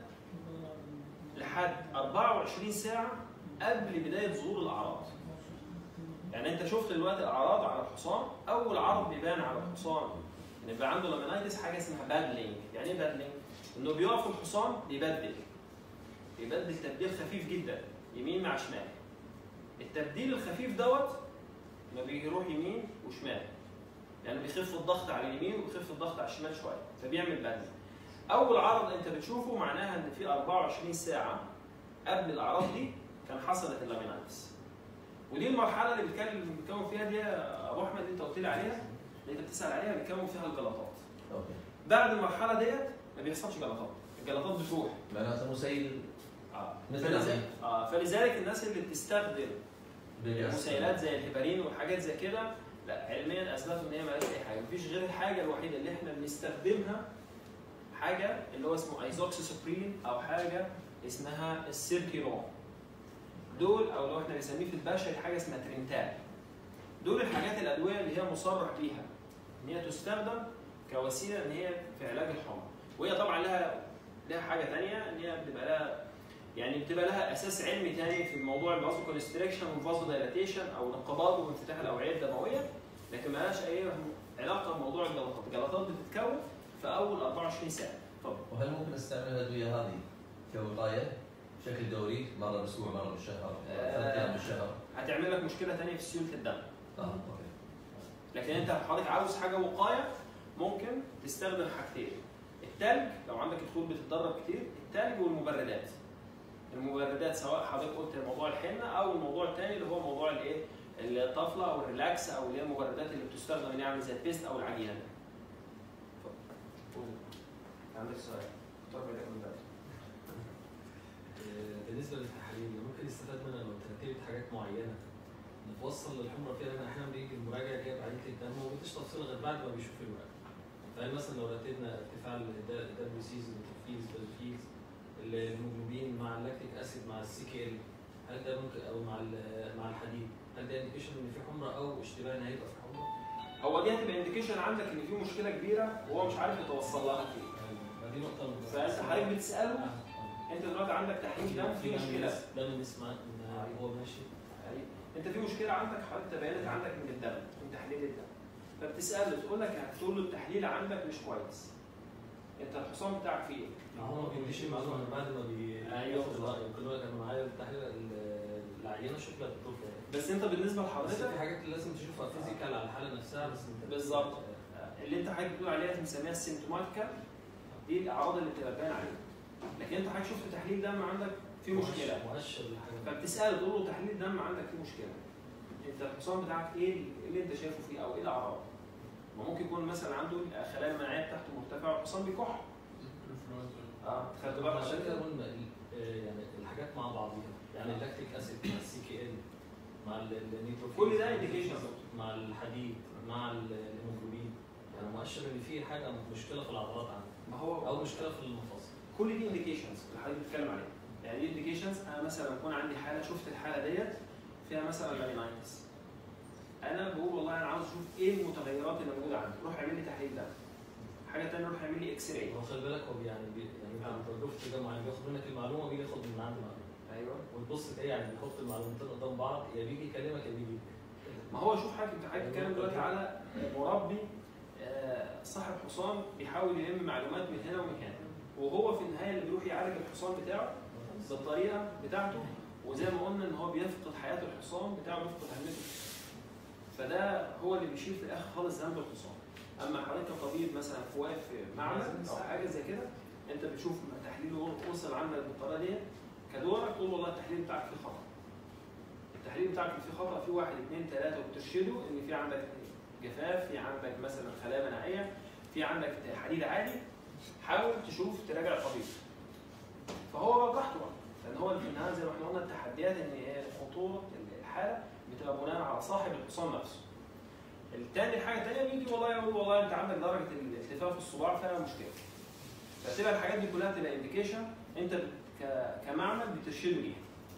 لحد 24 ساعه قبل بدايه ظهور الاعراض يعني انت شفت دلوقتي الاعراض على الحصان اول عرض بيبان على الحصان ان يبقى عنده لامينايتس حاجه اسمها بادلينج يعني ايه بادلينج انه بيقف الحصان بيبدل بيبدل تبديل خفيف جدا يمين مع شمال التبديل الخفيف دوت ما بيروح يمين وشمال يعني بيخف الضغط على اليمين وبيخف الضغط على الشمال شويه فبيعمل بادلينج اول عرض انت بتشوفه معناها ان في 24 ساعه قبل الاعراض دي كان حصلت اللامينايتس ودي المرحله اللي بيتكلم بيتكون فيها دي يا ابو احمد اللي انت قلت لي عليها اللي انت بتسال عليها بيتكون فيها الجلطات اوكي بعد المرحله ديت ما بيحصلش جلطات الجلطات بتروح معناته مسيل اه مثل فلذلك, العين. آه فلذلك الناس اللي بتستخدم مسيلات زي الهيبارين وحاجات زي كده لا علميا اثبتوا ان هي مالهاش اي حاجه مفيش غير الحاجه الوحيده اللي احنا بنستخدمها حاجه اللي هو اسمه ايزوكسيسوبرين او حاجه اسمها السيركيرون دول او لو احنا بنسميه في البشري حاجه اسمها ترينتال دول الحاجات الادويه اللي هي مصرح بيها ان هي تستخدم كوسيله ان هي في علاج الحمى وهي طبعا لها لها حاجه ثانيه ان هي بتبقى لها يعني بتبقى لها اساس علمي ثاني في الموضوع الفازو كونستريكشن والفازو دايلاتيشن او انقباض وانفتاح الاوعيه الدمويه لكن مالهاش اي علاقه بموضوع الجلطات، الجلطات بتتكون في اول 24 ساعه طب وهل ممكن استعمل الادويه هذه كوقايه بشكل دوري مره بالاسبوع مره بالشهر ثلاث ايام بالشهر؟ هتعمل لك مشكله ثانيه في سيوله الدم اه اوكي لكن انت حضرتك عاوز حاجه وقايه ممكن تستخدم حاجتين التلج لو عندك الخيول بتتدرب كتير التلج والمبردات المبردات سواء حضرتك قلت موضوع الحنه او الموضوع الثاني اللي هو موضوع الايه الطفله او الريلاكس او اللي هي المبردات اللي بتستخدم اللي عامل زي البيست او العجينه اتفضل. عندك سؤال اختار بينك من بدري بالنسبه للتحاليل ممكن يستفاد منها لو ترتبت حاجات معينه نتوصل للحمره فيها لان احيانا بيجي المراجع جايب عينه الدم وما بيديش تفصيل غير بعد ما بيشوف الورق فهل مثلا لو رتبنا ارتفاع الدبليو سيز الترفيز بالفيز الهيموجلوبين مع اللاكتيك اسيد مع السي كي ال هل ده ممكن او مع ال- مع الحديد هل ده انديكيشن ان في حمره او اشتباه ان هيبقى في حمره؟ هو دي هتبقى انديكيشن عندك ان في مشكله كبيره وهو مش عارف يتوصل لها فين ما دي نقطه من- فانت حضرتك بتساله انت دلوقتي عندك تحليل دم في مشكله ده من اسمع ان هو ماشي يعني انت في مشكله عندك حضرتك تبينت عندك من الدم من تحليل الدم فبتساله تقول لك هتقول له التحليل عندك مش كويس انت الحصان بتاعك فيه ايه؟ هو ما بيديش المعلومه من بعد ما بي أيوة. ياخد الراي يمكن هو كان معايا التحليل ال- العينه شكلها الدكتور فاهم بس انت بالنسبه بس لحضرتك في حاجات لازم تشوفها فيزيكال على الحاله نفسها بس انت بالظبط. اللي انت حضرتك بتقول عليها بنسميها السيمتوماتيكال دي الاعراض اللي بتبقى باينه عليها لكن انت حضرتك شفت تحليل دم عندك في مشكله مؤشر لحاجه فبتساله تقول له تحليل دم عندك فيه مشكله انت الحصان بتاعك ايه اللي انت شايفه فيه او ايه الاعراض؟ ما ممكن يكون مثلا عنده الخلايا المناعيه بتاعته مرتفعه والحصان بيكح اه خدت بالك عشان عشان كده كده قلنا ال- آه، يعني الحاجات مع بعضيها يعني اللاكتيك اسيد مع السي كي ال مع ال- النيتروفيل كل ده indication. مع الحديد مع ال- الهيموجلوبين يعني مؤشر ان في حاجه مشكله في العضلات عنده ما هو او مشكله في المفاصل كل دي انديكيشنز اللي حضرتك بتتكلم عليها يعني دي انديكيشنز انا مثلا يكون عندي حاله شفت الحاله ديت فيها مثلا لامينايتس انا بقول والله انا عاوز اشوف ايه المتغيرات اللي موجوده عندي روح اعمل لي تحليل دم حاجه ثانيه روح اعمل لي اكس راي هو خلي بالك هو يعني بي يعني آه. انت بتوجهه في اتجاه معين بياخد منك المعلومه وبيجي ياخد من عندي معلومه ايوه وتبص تلاقيه يعني بيحط المعلومتين قدام بعض يا بيجي يكلمك يا بيجي ما هو شوف حضرتك انت حضرتك بتتكلم دلوقتي على مربي آه، صاحب حصان بيحاول يلم معلومات من هنا ومن هنا وهو في النهايه اللي بيروح يعالج الحصان بتاعه بالطريقه بتاعته وزي ما قلنا ان هو بيفقد حياه الحصان بتاعه بيفقد اهميته فده هو اللي بيشيل في الاخر خالص ذنب الحصان اما حضرتك كطبيب مثلا في واقف في معمل او حاجه زي كده انت بتشوف تحليله وصل عندك بالطريقه دي كدورك تقول والله التحليل بتاعك فيه خطا التحليل بتاعك فيه خطا في واحد اثنين ثلاثه وبترشده ان في عندك جفاف في عندك مثلا خلايا مناعيه في عندك حديد عالي حاول تشوف تراجع الطبيب فهو بقى براحته بقى لان هو في النهايه زي ما احنا قلنا التحديات ان هي خطوره الحاله بتبقى بناء على صاحب الحصان نفسه التاني الحاجه الثانيه بيجي والله يقول والله انت عندك درجه الالتفاف في الصباع فيها مشكله فتبقى الحاجات دي كلها تبقى انديكيشن انت ك- كمعمل بترشده ليها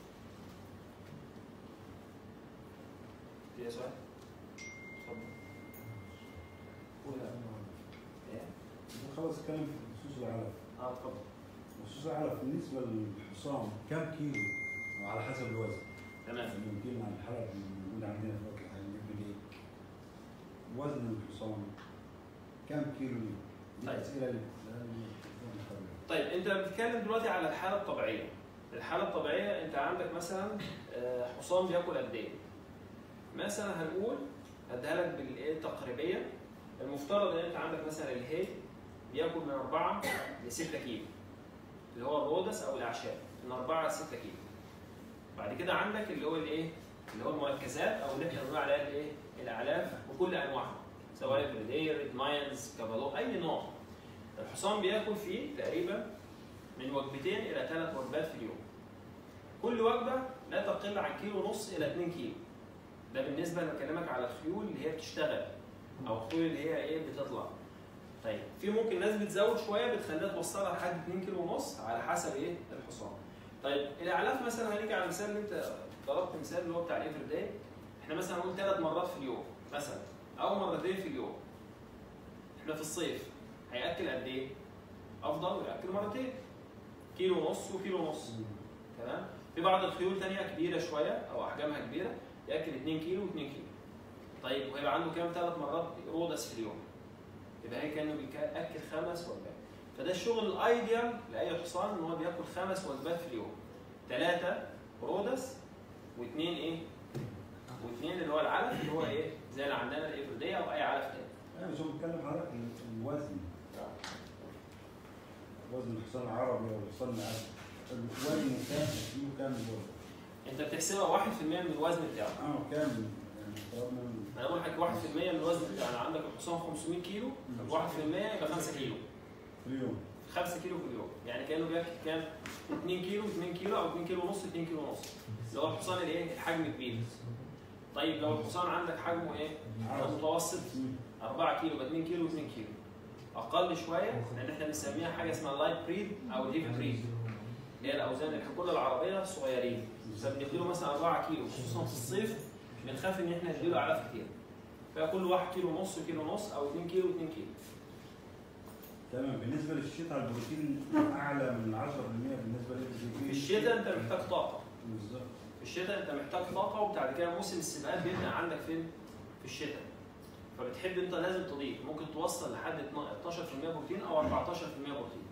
في سؤال؟ اتفضل. قول يا إيه؟ خلص الكلام في خصوص العلف اه اتفضل خصوص العلف بالنسبه للحصان كم كيلو وعلى حسب الوزن تمام يعني يمكن عن الحلقه اللي موجوده عندنا في الوقت الحالي بيقول ايه وزن الحصان كم كيلو دي طيب. الاسئله اللي اللي- طيب انت بتتكلم دلوقتي على الحاله الطبيعيه الحاله الطبيعيه انت عندك مثلا آه، حصان بياكل قد ايه مثلا هنقول هديها لك بالايه التقريبيه المفترض ان انت عندك مثلا الهي بياكل من 4 ل 6 كيلو اللي هو الرودس او الاعشاب من 4 ل 6 كيلو بعد كده عندك اللي هو الايه اللي هو المركزات او اللي احنا بنقول عليها الايه الاعلاف بكل انواعها سواء بريدير ريد ماينز كابالو اي نوع الحصان بياكل فيه تقريبا من وجبتين الى ثلاث وجبات في اليوم. كل وجبه لا تقل عن كيلو ونص الى 2 كيلو. ده بالنسبه انا بكلمك على الخيول اللي هي بتشتغل او الخيول اللي هي ايه بتطلع. طيب في ممكن ناس بتزود شويه بتخليها توصلها لحد 2 كيلو ونص على حسب ايه الحصان. طيب الاعلاف مثلا هنيجي على المثال اللي انت ضربت مثال اللي هو بتاع الافر داي احنا مثلا نقول ثلاث مرات في اليوم مثلا او مرتين في اليوم. احنا في الصيف هياكل قد ايه؟ افضل ياكل مرتين كيلو ونص وكيلو ونص تمام في بعض الخيول تانية كبيرة شوية أو أحجامها كبيرة ياكل 2 كيلو و2 كيلو طيب وهيبقى عنده كام ثلاث مرات رودس في اليوم يبقى هي كانه بياكل خمس وجبات فده الشغل الايديال لاي حصان ان هو بياكل خمس وجبات في اليوم ثلاثه رودس واثنين ايه؟ واثنين اللي هو العلف اللي هو ايه؟ زي اللي عندنا الافرديه او اي علف تاني ايوه بس هو بيتكلم حضرتك ال- الوزن وزن الحصان العربي او الحصان العربي الوزن كام كيلو كام الوزن؟ انت بتحسبها 1% من الوزن بتاعه اه كام يعني افترضنا انا بقول لك 1% من الوزن بتاعنا عندك الحصان 500 كيلو 1% يبقى 5 كيلو في اليوم 5 كيلو في اليوم يعني كانه بياكل كام 2 كيلو 2 كيلو او 2 كيلو ونص 2 كيلو ونص اللي هو الحصان الايه الحجم كبير طيب لو الحصان عندك حجمه ايه متوسط 4 كيلو يبقى 2 كيلو و2 كيلو اقل شويه لان احنا بنسميها حاجه اسمها اللايت بريد او الهيفي بريد اللي هي الاوزان الحقول العربيه صغيرين فبنديله مثلا 4 كيلو خصوصا في الصيف بنخاف ان احنا نديله اعلاف كتير فكل واحد كيلو ونص كيلو ونص او 2 كيلو 2 كيلو تمام بالنسبه للشتاء البروتين اعلى من 10% بالنسبه لل في الشتاء انت محتاج طاقه بالظبط في الشتاء انت محتاج طاقه وبعد كده موسم السباقات بيبدا عندك فين؟ في الشتاء فبتحب انت لازم تضيف ممكن توصل لحد 12% بروتين او 14% بروتين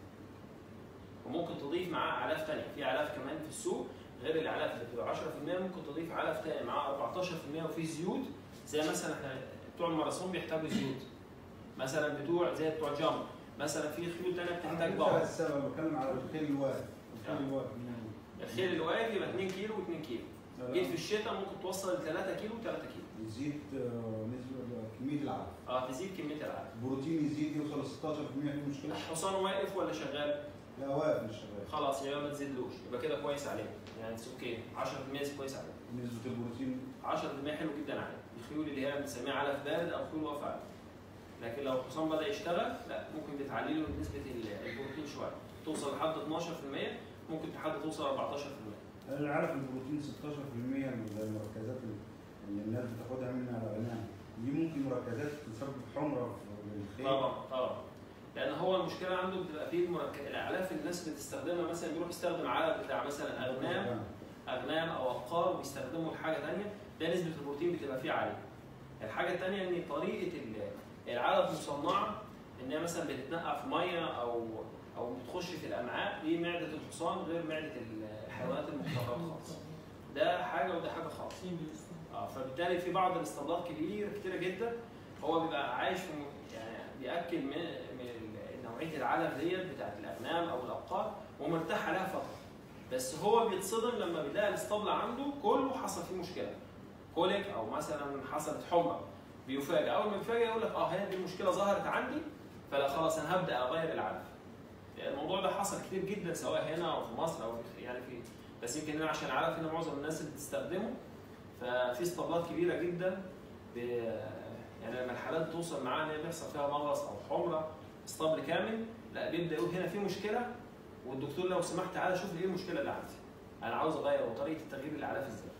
وممكن تضيف معاه اعلاف ثانيه في اعلاف كمان في السوق غير الاعلاف اللي بتبقى 10% ممكن تضيف علف تاني معاه 14% وفي زيوت زي مثلا احنا بتوع الماراثون بيحتاجوا زيوت مثلا بتوع زي بتوع جامب مثلا في خيول تانيه بتحتاج باور السبب بتكلم على الخيل الواقف الخيل الواقف الخيل اللي واقف يبقى 2 كيلو و2 كيلو جيت في الشتاء ممكن توصل ل 3 كيلو و3 كيلو يزيد آه، نسبه كميه العلف اه تزيد كميه العلف البروتين يزيد يوصل ل 16% في مشكله الحصان واقف ولا شغال؟ لا واقف مش شغال خلاص يبقى ما تزيدلوش يبقى كده كويس عليه يعني اتس اوكي 10% كويس عليه نسبه البروتين 10% حلو جدا عليه الخيول اللي هي بنسميها علف بارد او خيول واقفه عليه لكن لو الحصان بدا يشتغل لا ممكن بتعلي له نسبه ال- البروتين شويه توصل لحد 12% ممكن لحد توصل 14% انا عارف البروتين 16% من المركزات اللي الناس بتاخدها منها الاغنام دي ممكن مركزات تسبب حمره في الخيل طبعا طبعا لان هو المشكله عنده بتبقى فيه المركب الاعلاف اللي الناس بتستخدمها مثلا بيروح يستخدم علف بتاع مثلا اغنام اغنام او ابقار ويستخدموا لحاجه ثانيه ده نسبه البروتين بتبقى فيه عاليه. الحاجه الثانيه ان طريقه ال- العلف مصنعه ان هي مثلا بتتنقع في ميه او او بتخش في الامعاء دي معده الحصان غير معده الحيوانات المختلطه خالص. ده حاجه وده حاجه خالص. اه فبالتالي في بعض الاصطادات كبيره كتيره جدا هو بيبقى عايش في م- يعني بياكل من من ال- نوعيه العلف ديت بتاعت الاغنام او الابقار ومرتاح عليها فتره بس هو بيتصدم لما بيلاقي الاسطبل عنده كله حصل فيه مشكله كوليك او مثلا حصلت حمى بيفاجئ اول ما بيفاجئ يقول لك اه هي دي المشكله ظهرت عندي فلا خلاص انا هبدا اغير العلف الموضوع ده حصل كتير جدا سواء هنا او في مصر او في يعني في بس يمكن هنا عشان العلف هنا معظم الناس اللي بتستخدمه ففي اسطبلات كبيره جدا ب... يعني لما الحالات توصل معاها ان هي بيحصل فيها مغص او حمره اسطبل كامل لا بيبدا يقول هنا في مشكله والدكتور لو سمحت تعالى شوف لي ايه المشكله اللي عندي انا عاوز اغير وطريقه تغيير الاعلاف ازاي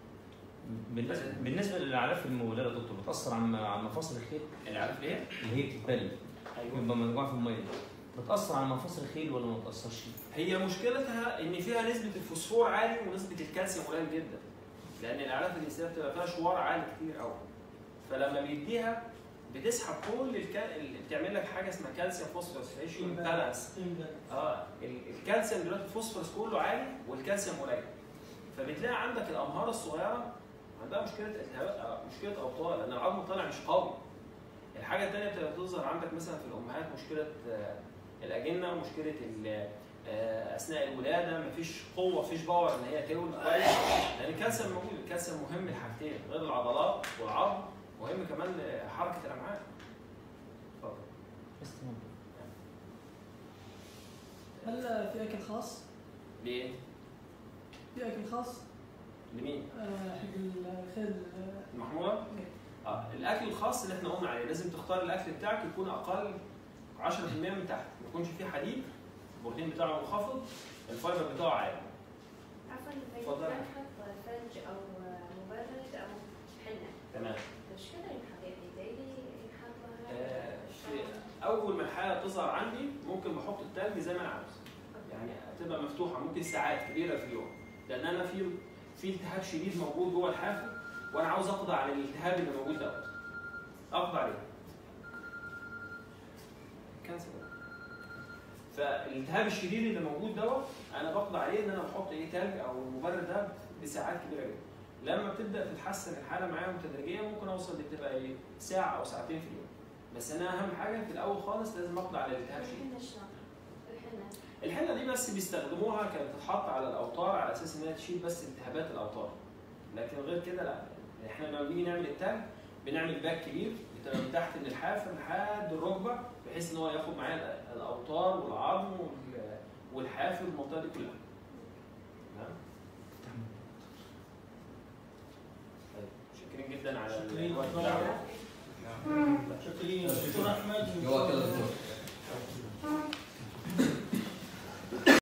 بالنسبه بالنسبه للاعلاف المولده يا دكتور بتاثر على على مفاصل الخيل العلاف ليه؟ اللي هي بتتبل ايوه يبقى منجوعه في الميه بتاثر على مفاصل الخيل ولا ما بتاثرش؟ هي مشكلتها ان فيها نسبه الفوسفور عالي ونسبه الكالسيوم قليل جدا لان الاعلاف الانسيه بتبقى فيها شوار عالي كتير قوي فلما بيديها بتسحب كل الكا... ال- بتعمل لك حاجه اسمها كالسيوم فوسفورس ريشيو بالانس اه ال- الكالسيوم دلوقتي الفوسفورس كله عالي والكالسيوم قليل فبتلاقي عندك الامهار الصغيره عندها مشكله التهابات آه، مشكله اوتار لان العظم طالع مش قوي الحاجه الثانيه بتبقى بتظهر عندك مثلا في الامهات مشكله آه، الاجنه ومشكله ال- آه، اثناء الولاده مفيش قوه مفيش باور ان هي تولد كويس لان الكالسيوم موجود الكالسيوم مهم لحاجتين غير العضلات والعظم مهم كمان لحركه الامعاء اتفضل بس تمام هل في اكل خاص؟ ليه؟ في اكل خاص؟ لمين؟ آه، حق الخيل المحموله؟ اه الاكل الخاص اللي احنا قلنا عليه لازم تختار الاكل بتاعك يكون اقل 10% من تحت ما يكونش فيه حديد البروتين بتاعه منخفض الفايبر بتاعه عالي عفوا اتفضل. إذا نحط ثلج او مبرد او حنه تمام ايش كذا ينحط يعني ديلي ينحط لها آه، في اول ما الحاله تظهر عندي ممكن بحط التلج زي ما انا عاوز يعني تبقى مفتوحه ممكن ساعات كبيره في اليوم لان انا في في التهاب شديد موجود جوه الحافل وانا عاوز اقضي على الالتهاب اللي موجود دوت اقضي عليه كانسر فالالتهاب الشديد اللي موجود دوت انا بقضي عليه ان انا بحط ايه تلج او المبرد ده بساعات كبيره جدا لما بتبدا تتحسن الحاله معاهم تدريجيا ممكن اوصل بتبقى ايه ساعه او ساعتين في اليوم بس انا اهم حاجه في الاول خالص لازم اقضي على الالتهاب الشديد الحنه شلون؟ الحنه الحنه دي بس بيستخدموها كانت بتتحط على الاوتار على اساس ان هي تشيل بس التهابات الاوتار لكن غير كده لا احنا لما بنيجي نعمل التاج بنعمل باك كبير بتبقى من تحت من الحافه لحد الركبه بحيث ان هو ياخد معايا ال- الاوتار والعظم وال- والحافل والمنطقه دي كلها تمام طيب شاكرين جدا على شاكرين. الوقت بتاعكم